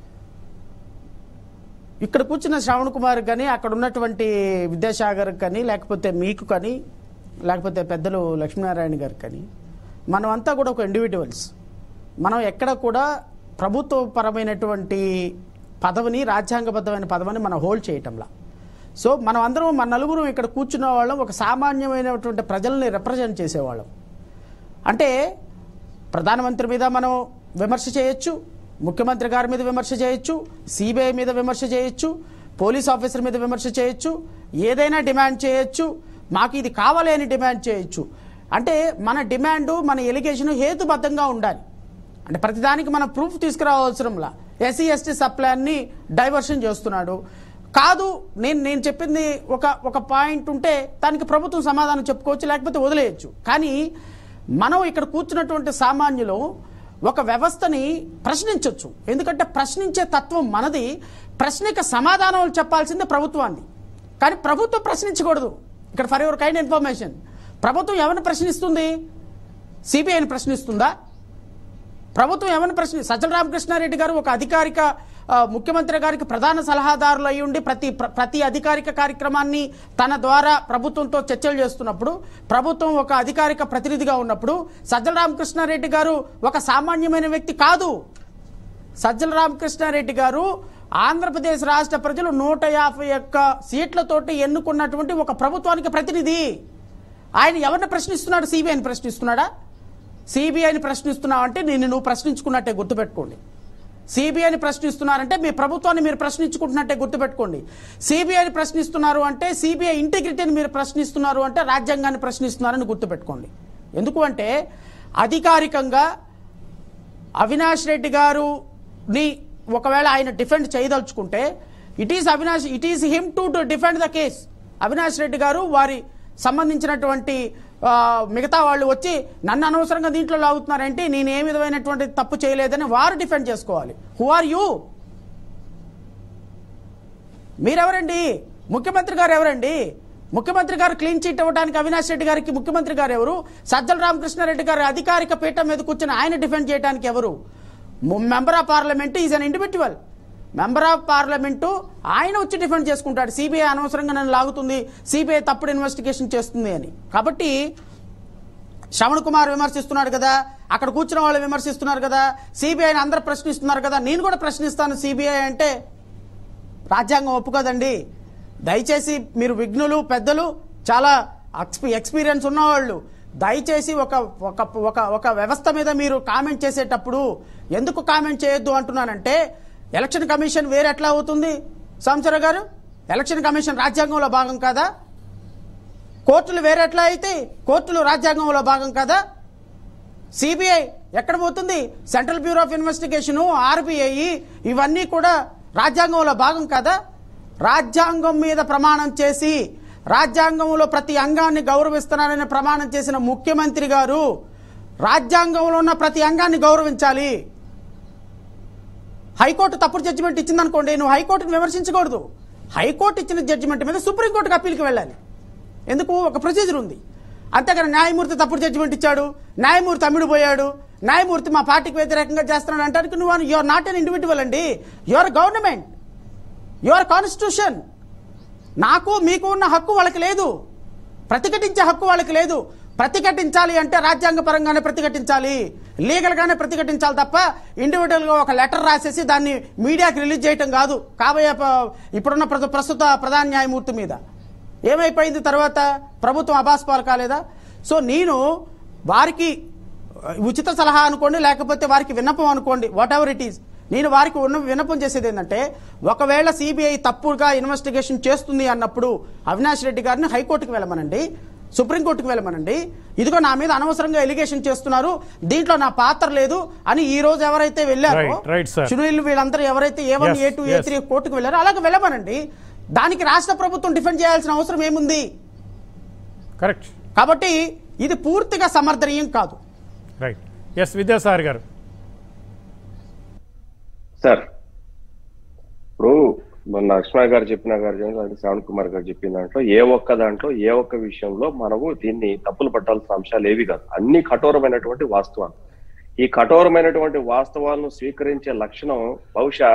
ఇక్కడ కూర్చున్న శ్రవణ్ కుమార్ కానీ అక్కడ ఉన్నటువంటి విద్యాసాగర్ కానీ లేకపోతే మీకు కానీ లేకపోతే పెద్దలు లక్ష్మీనారాయణ గారు కానీ మనమంతా కూడా ఒక ఇండివిజువల్స్ మనం ఎక్కడ కూడా ప్రభుత్వపరమైనటువంటి పదవిని రాజ్యాంగబద్ధమైన పదవిని మనం హోల్డ్ చేయటంలా సో మనం అందరం మన నలుగురు ఇక్కడ కూర్చున్న వాళ్ళం ఒక సామాన్యమైనటువంటి ప్రజల్ని రిప్రజెంట్ చేసేవాళ్ళం అంటే ప్రధానమంత్రి మీద మనం విమర్శ చేయొచ్చు ముఖ్యమంత్రి గారి మీద విమర్శ చేయొచ్చు సిబిఐ మీద విమర్శ చేయొచ్చు పోలీస్ ఆఫీసర్ మీద విమర్శ చేయొచ్చు ఏదైనా డిమాండ్ చేయొచ్చు మాకు ఇది కావాలి అని డిమాండ్ చేయొచ్చు అంటే మన డిమాండ్ మన ఎలిగేషన్ హేతుబద్ధంగా ఉండాలి అంటే ప్రతిదానికి మనం ప్రూఫ్ తీసుకురావాల్సినంలా ఎస్సీ ఎస్టీ సప్లాన్ని డైవర్షన్ చేస్తున్నాడు కాదు నేను నేను చెప్పింది ఒక ఒక పాయింట్ ఉంటే దానికి ప్రభుత్వం సమాధానం చెప్పుకోవచ్చు లేకపోతే వదిలేయచ్చు కానీ మనం ఇక్కడ కూర్చున్నటువంటి సామాన్యులు ఒక వ్యవస్థని ప్రశ్నించవచ్చు ఎందుకంటే ప్రశ్నించే తత్వం మనది ప్రశ్నకి సమాధానాలు చెప్పాల్సిందే ప్రభుత్వాన్ని కానీ ప్రభుత్వం ప్రశ్నించకూడదు ఇక్కడ ఫర్ యువర్ కైండ్ ఇన్ఫర్మేషన్ ప్రభుత్వం ఎవరిని ప్రశ్నిస్తుంది సిబిఐని ప్రశ్నిస్తుందా ప్రభుత్వం ఏమని ప్రశ్న సజ్జల రామకృష్ణారెడ్డి గారు ఒక అధికారిక ఆ, ముఖ్యమంత్రి గారికి ప్రధాన సలహాదారులు అయి ఉండి ప్రతి ప్ర- ప్రతి అధికారిక కార్యక్రమాన్ని తన ద్వారా ప్రభుత్వంతో చర్చలు చేస్తున్నప్పుడు ప్రభుత్వం ఒక అధికారిక ప్రతినిధిగా ఉన్నప్పుడు సజ్జల రామకృష్ణారెడ్డి గారు ఒక సామాన్యమైన వ్యక్తి కాదు సజ్జల రామకృష్ణారెడ్డి గారు ఆంధ్రప్రదేశ్ రాష్ట్ర ప్రజలు నూట యాభై ఒక్క సీట్లతోటి ఎన్నుకున్నటువంటి ఒక ప్రభుత్వానికి ప్రతినిధి ఆయన ఎవరిని ప్రశ్నిస్తున్నాడు సిబిఐని ప్రశ్నిస్తున్నాడా సిబిఐని ప్రశ్నిస్తున్నావంటే నేను నువ్వు ప్రశ్నించుకున్నట్టే గుర్తుపెట్టుకోండి సిబిఐని ప్రశ్నిస్తున్నారంటే మీ ప్రభుత్వాన్ని మీరు ప్రశ్నించుకుంటున్నట్టే గుర్తుపెట్టుకోండి సిబిఐని ప్రశ్నిస్తున్నారు అంటే సిబిఐ ఇంటిగ్రిటీని మీరు ప్రశ్నిస్తున్నారు అంటే రాజ్యాంగాన్ని ప్రశ్నిస్తున్నారని గుర్తుపెట్టుకోండి ఎందుకు అంటే అధికారికంగా అవినాష్ రెడ్డి గారుని ఒకవేళ ఆయన డిఫెండ్ చేయదలుచుకుంటే it is Avinash it is him to defend the case Avinash Reddy గారు వారి సంబంధించినటువంటి ఆ, మిగతా వాళ్ళు వచ్చి నన్ను అనవసరంగా దీంట్లో లాగుతున్నారంటే నేను ఏ విధమైనటువంటి తప్పు చేయలేదని వారు డిఫెండ్ చేసుకోవాలి హూ ఆర్ యూ మీరెవరండి ముఖ్యమంత్రి గారు ఎవరండి ముఖ్యమంత్రి గారు క్లీన్ చీట్ ఇవ్వడానికి అవినాష్ రెడ్డి గారికి ముఖ్యమంత్రి గారు ఎవరు సజ్జల రామకృష్ణారెడ్డి గారు అధికారిక పీఠం మీద కూర్చొని ఆయన డిఫెండ్ చేయడానికి ఎవరు member of parliament is an individual member of parliament ఆయన వచ్చి డిఫెండ్ చేసుకుంటాడు సిబిఐ అనవసరంగా నన్ను లాగుతుంది సిబిఐ తప్పుడు ఇన్వెస్టిగేషన్ చేస్తుంది అని కాబట్టి శ్రవణ్ కుమార్ విమర్శిస్తున్నాడు కదా అక్కడ కూర్చున్న వాళ్ళు విమర్శిస్తున్నారు కదా సిబిఐని అందరూ ప్రశ్నిస్తున్నారు కదా నేను కూడా ప్రశ్నిస్తాను సిబిఐ అంటే రాజ్యాంగం ఒప్పుకోదండి దయచేసి మీరు విఘ్నులు పెద్దలు చాలా ఎక్స్పీ ఎక్స్పీరియన్స్ ఉన్నవాళ్ళు దయచేసి ఒక ఒక ఒక ఒక వ్యవస్థ మీద మీరు కామెంట్ చేసేటప్పుడు ఎందుకు కామెంట్ చేయొద్దు అంటున్నానంటే ఎలక్షన్ కమిషన్ వేరే ఎట్లా అవుతుంది సంవత్సర గారు ఎలక్షన్ కమిషన్ రాజ్యాంగంలో భాగం కాదా కోర్టులు వేరే ఎట్లా అయితే కోర్టులు రాజ్యాంగంలో భాగం కాదా సిబిఐ ఎక్కడ పోతుంది central bureau of investigation RBI ఇవన్నీ కూడా రాజ్యాంగంలో భాగం కదా రాజ్యాంగం మీద ప్రమాణం చేసి రాజ్యాంగంలో ప్రతి అంగాన్ని గౌరవిస్తున్నారని ప్రమాణం చేసిన ముఖ్యమంత్రి గారు రాజ్యాంగంలో ఉన్న ప్రతి అంగాన్ని గౌరవించాలి హైకోర్టు తప్పుడు జడ్జిమెంట్ ఇచ్చిందనుకోండి నువ్వు హైకోర్టును విమర్శించకూడదు హైకోర్టు ఇచ్చిన జడ్జిమెంట్ మీద సుప్రీంకోర్టుకి అప్పీల్కి వెళ్ళాలి ఎందుకు ఒక ప్రొసీజర్ ఉంది అంతేగాని న్యాయమూర్తి తప్పుడు జడ్జిమెంట్ ఇచ్చాడు న్యాయమూర్తి అమ్ముడు పోయాడు న్యాయమూర్తి మా పార్టీకి వ్యతిరేకంగా చేస్తున్నాడు అంటానికి నువ్వు యువర్ నాట్ అన్ ఇండివిజువల్ అండి యువర్ గవర్నమెంట్ యువర్ కాన్స్టిట్యూషన్ నాకు మీకు ఉన్న హక్కు వాళ్ళకి లేదు ప్రతిఘటించే హక్కు వాళ్ళకి లేదు ప్రతిఘటించాలి అంటే రాజ్యాంగ పరంగానే ప్రతిఘటించాలి లీగల్గానే ప్రతిఘటించాలి తప్ప ఇండివిజువల్గా ఒక లెటర్ రాసేసి దాన్ని మీడియాకి రిలీజ్ చేయటం కాదు కాబోయే ప- ఇప్పుడున్న ప్ర- ప్రస్తుత ప్రధాన న్యాయమూర్తి మీద ఏమైపోయింది తర్వాత ప్రభుత్వం అబాస్పాలు కాలేదా సో నేను వారికి ఉచిత సలహా అనుకోండి లేకపోతే వారికి విన్నపం అనుకోండి వాట్ ఎవర్ ఇట్ ఈస్ నేను వారికి ఉన్న విన్నపం చేసేది ఏంటంటే ఒకవేళ సిబిఐ తప్పుగా ఇన్వెస్టిగేషన్ చేస్తుంది అన్నప్పుడు అవినాష్ రెడ్డి గారిని హైకోర్టుకు వెళ్ళమనండి సుప్రీంకోర్టుకు వెళ్ళమనండి ఇదిగో నా మీద అనవసరంగా ఎలిగేషన్ చేస్తున్నారు దీంట్లో నా పాత్ర లేదు అని ఈ రోజు ఎవరైతే వెళ్ళారో Right, right, sir. చునీలు వీళ్ళందరూ ఎవరైతే A one Yes, A two A yes. Three కోర్టుకు వెళ్ళారో అలాగే వెళ్ళమనండి దానికి రాష్ట్ర ప్రభుత్వం డిఫెండ్ చేయాల్సిన అవసరం ఏముంది కరెక్ట్ కాబట్టి ఇది పూర్తిగా సమర్థనీయం కాదు రైట్ ఎస్ విద్యాసాగర్ గారు సార్ ఇప్పుడు మొన్న లక్ష్మణ గారు చెప్పిన గారు చెప్పిన శ్రవణ్ కుమార్ గారు చెప్పిన దాంట్లో ఏ ఒక్క దాంట్లో ఏ ఒక్క విషయంలో మనము దీన్ని తప్పులు పట్టాల్సిన అంశాలు ఏవి కాదు అన్ని కఠోరమైనటువంటి వాస్తవాలు ఈ కఠోరమైనటువంటి వాస్తవాలను స్వీకరించే లక్షణం బహుశా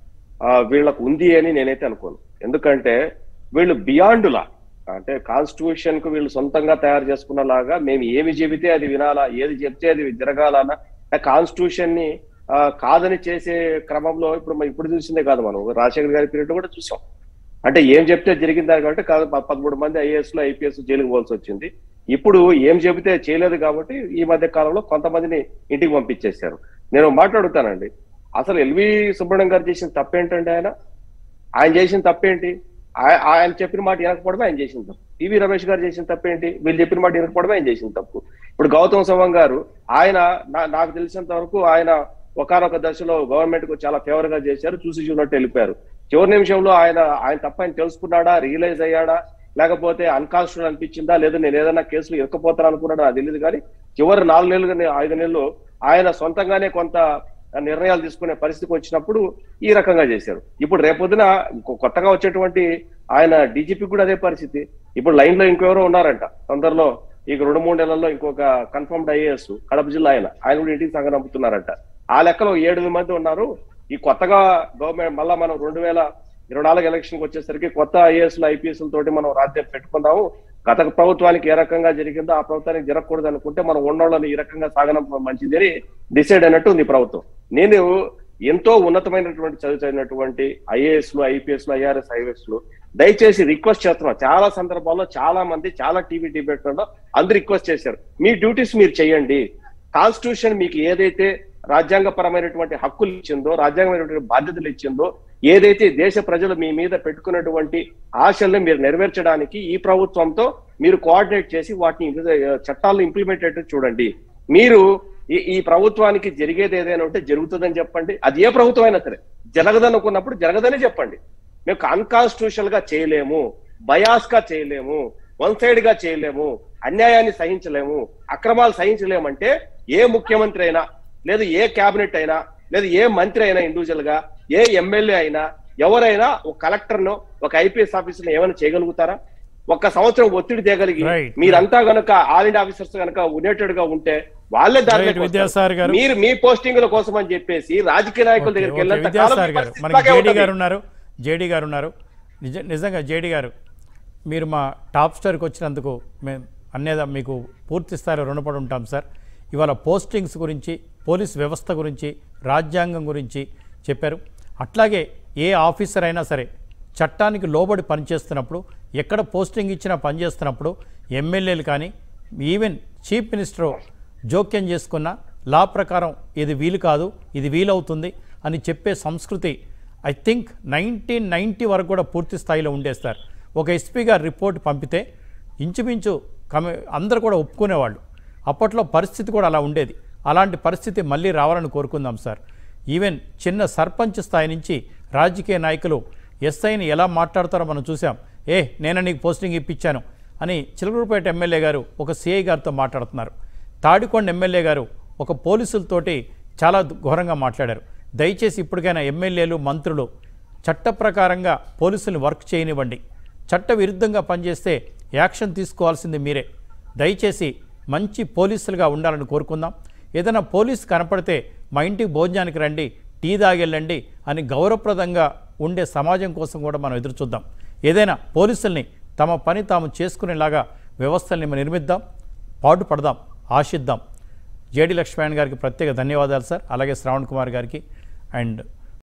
ఆ, వీళ్ళకు ఉంది అని నేనైతే అనుకోను ఎందుకంటే వీళ్ళు బియాండులా అంటే కాన్స్టిట్యూషన్ కు వీళ్ళు సొంతంగా తయారు చేసుకున్నలాగా మేము ఏమి చెబితే అది వినాలా ఏది చెప్తే అది జరగాలన్నా కాన్స్టిట్యూషన్ ని ఆ, కాదని చేసే క్రమంలో ఇప్పుడు మనం ఇప్పుడు చూసిందే కాదు మనం రాజశేఖర్ గారి పీరియడ్ కూడా చూసాం అంటే ఏం చెప్తే జరిగింది దాని కాబట్టి కాదు ప- పదమూడు మంది ఐఏఎస్ లో ఐపీఎస్ జైలుకు పోవాల్సి వచ్చింది ఇప్పుడు ఏం చెబితే చేయలేదు కాబట్టి ఈ మధ్య కాలంలో కొంతమందిని ఇంటికి పంపించేశారు నేను మాట్లాడుతానండి అసలు ఎల్వి సుబ్రహ్మణ్యం గారు చేసిన తప్పేంటండి ఆయన ఆయన చేసిన తప్పేంటి ఆయ- ఆయన చెప్పిన మాట వినకపోవడమే ఆయన చేసిన తప్పు టీవీ రమేష్ గారు చేసిన తప్పేంటి వీళ్ళు చెప్పిన మాట వినకపోవడమే ఆయన చేసిన తప్పు ఇప్పుడు గౌతమ్ సవం గారు ఆయన నా- నాకు తెలిసినంత వరకు ఆయన ఒకనొక దశలో గవర్నమెంట్ కు చాలా ఫేవర్ గా చేశారు చూసి చూడట్టు వెళ్ళిపోయారు చివరి నిమిషంలో ఆయన ఆయన తప్ప ఆయన తెలుసుకున్నాడా రియలైజ్ అయ్యాడా లేకపోతే అన్కాన్స్టిట్యూషన్ అనిపించిందా లేదా నేను ఏదైనా కేసులు ఇరకపోతాను అనుకున్నాడా నాకు తెలియదు కానీ చివరి నాలుగు నెలలు ఐదు నెలలు ఆయన సొంతంగానే కొంత నిర్ణయాలు తీసుకునే పరిస్థితికి వచ్చినప్పుడు ఈ రకంగా చేశారు ఇప్పుడు రేపొద్దున ఇంకో కొత్తగా వచ్చేటువంటి ఆయన డీజీపీ కూడా అదే పరిస్థితి ఇప్పుడు లైన్ లో ఇంకెవరో ఉన్నారంట తొందరలో ఇక రెండు మూడు నెలల్లో ఇంకొక కన్ఫర్మ్డ్ ఐఏఎస్ కడప జిల్లా ఆయన ఆయన కూడా ఇంటికి సంగ నమ్ముతున్నారంట ఆ లెక్కలో ఏడు మంది ఉన్నారు ఈ కొత్తగా గవర్నమెంట్ మళ్ళా మనం రెండు వేల ఇరవై నాలుగు ఎలక్షన్ కి వచ్చేసరికి కొత్త ఐఏఎస్ ఐపీఎస్ తోటి మనం రాజ్యం పెట్టుకుందాము గత ప్రభుత్వానికి ఏ రకంగా జరిగిందో ఆ ప్రభుత్వానికి జరగకూడదు అనుకుంటే మనం ఉన్నోళ్ళని ఈ రకంగా సాగనం మంచిది అని డిసైడ్ అయినట్టు ఉంది ప్రభుత్వం నేను ఎంతో ఉన్నతమైనటువంటి చదువు చదివినటువంటి ఐఏఎస్ లు ఐపీఎస్ లు ఐఆర్ఎస్ ఐఏఎస్ లు దయచేసి రిక్వెస్ట్ చేస్తున్నా చాలా సందర్భాల్లో చాలా మంది చాలా టీవీ డిబేట్లలో అందరు రిక్వెస్ట్ చేశారు మీ డ్యూటీస్ మీరు చేయండి కాన్స్టిట్యూషన్ మీకు ఏదైతే రాజ్యాంగపరమైనటువంటి హక్కులు ఇచ్చిందో రాజ్యాంగమైనటువంటి బాధ్యతలు ఇచ్చిందో ఏదైతే దేశ ప్రజలు మీ మీద పెట్టుకున్నటువంటి ఆశల్ని మీరు నెరవేర్చడానికి ఈ ప్రభుత్వంతో మీరు కోఆర్డినేట్ చేసి వాటిని ఇంప్లి- చట్టాలను ఇంప్లిమెంట్ అయ్యేట్టు చూడండి మీరు ఈ ఈ ప్రభుత్వానికి జరిగేది ఏదైనా ఉంటే జరుగుతుందని చెప్పండి అది ఏ ప్రభుత్వం అయినా సరే జరగదనుకున్నప్పుడు జరగదని చెప్పండి మేము అన్కాన్స్టిట్యూషనల్ గా చేయలేము బయాస్ గా చేయలేము వన్ సైడ్ గా చేయలేము అన్యాయాన్ని సహించలేము అక్రమాలు సహించలేమంటే ఏ ముఖ్యమంత్రి అయినా లేదు ఏ కేబినెట్ అయినా లేదు ఏ మంత్రి అయినా ఇండివిజువల్ గా ఏ ఎమ్మెల్యే అయినా ఎవరైనా ఒక కలెక్టర్ ను ఒక ఐపీఎస్ ఆఫీసర్ ఏమైనా చేయగలుగుతారా ఒక్క సంవత్సరం ఒత్తిడి తేగలిగి Right, మీరంతా గనక ఆల్ ఇండియా ఆఫీసర్స్ గనక యునైటెడ్ గా ఉంటే వాళ్ళే దారిలోకి Right, వస్తారు. విద్యాసాగర్ గారు. మీరు మీ పోస్టింగ్ల కోసం అని చెప్పేసి రాజకీయ నాయకుల ఓకే, దగ్గరికి ఓకే, వెళ్ళినంత కాలం విద్యాసాగర్ మీ గారు పరిస్థితి మనకి ఇలాగే జేడీ ఉంటది. గారు ఉన్నారు జేడీ గారు ఉన్నారు నిజ నిజంగా జేడీ గారు మీరు మా టాప్ స్టార్కి వచ్చినందుకు మేము అన్నేదా మీకు పూర్తి స్థాయిలో రుణపడి ఉంటాం సార్ ఇవాళ పోస్టింగ్స్ గురించి పోలీస్ వ్యవస్థ గురించి రాజ్యాంగం గురించి చెప్పారు అట్లాగే ఏ ఆఫీసర్ అయినా సరే చట్టానికి లోబడి పనిచేస్తున్నప్పుడు ఎక్కడ పోస్టింగ్ ఇచ్చినా పనిచేస్తున్నప్పుడు ఎమ్మెల్యేలు కానీ ఈవెన్ చీఫ్ మినిస్టర్ జోక్యం చేసుకున్న లా ప్రకారం ఇది వీలు కాదు ఇది వీలవుతుంది అని చెప్పే సంస్కృతి ఐ థింక్ నైన్టీన్ నైంటీ వరకు కూడా పూర్తి స్థాయిలో ఉండేస్తారు ఒక ఎస్పీ గారు రిపోర్ట్ పంపితే ఇంచుమించు కమి అందరూ కూడా ఒప్పుకునేవాళ్ళు అప్పట్లో పరిస్థితి కూడా అలా ఉండేది అలాంటి పరిస్థితి మళ్ళీ రావాలని కోరుకుందాం సార్ ఈవెన్ చిన్న సర్పంచ్ స్థాయి నుంచి రాజకీయ నాయకులు ఎస్ఐని ఎలా మాట్లాడతారో మనం చూసాం ఏ నేను నీకు పోస్టింగ్ ఇప్పించాను అని చిలకలూరుపేట ఎమ్మెల్యే గారు ఒక సిఐ గారితో మాట్లాడుతున్నారు తాడికొండ ఎమ్మెల్యే గారు ఒక పోలీసులతోటి చాలా ఘోరంగా మాట్లాడారు దయచేసి ఇప్పటికైనా ఎమ్మెల్యేలు మంత్రులు చట్ట ప్రకారంగా పోలీసుల్ని వర్క్ చేయనివ్వండి చట్ట విరుద్ధంగా పనిచేస్తే యాక్షన్ తీసుకోవాల్సింది మీరే దయచేసి మంచి పోలీసులుగా ఉండాలని కోరుకుందాం ఏదైనా పోలీసు కనపడితే మా ఇంటికి భోజనానికి రండి టీ తాగెళ్ళండి అని గౌరవప్రదంగా ఉండే సమాజం కోసం కూడా మనం ఎదురు చూద్దాం ఏదైనా పోలీసుల్ని తమ పని తాము చేసుకునేలాగా వ్యవస్థల్ని మనం నిర్మిద్దాం పాటుపడదాం ఆశిద్దాం జేడి లక్ష్మణ్ గారికి ప్రత్యేక ధన్యవాదాలు సార్ అలాగే శ్రావణ్ కుమార్ గారికి అండ్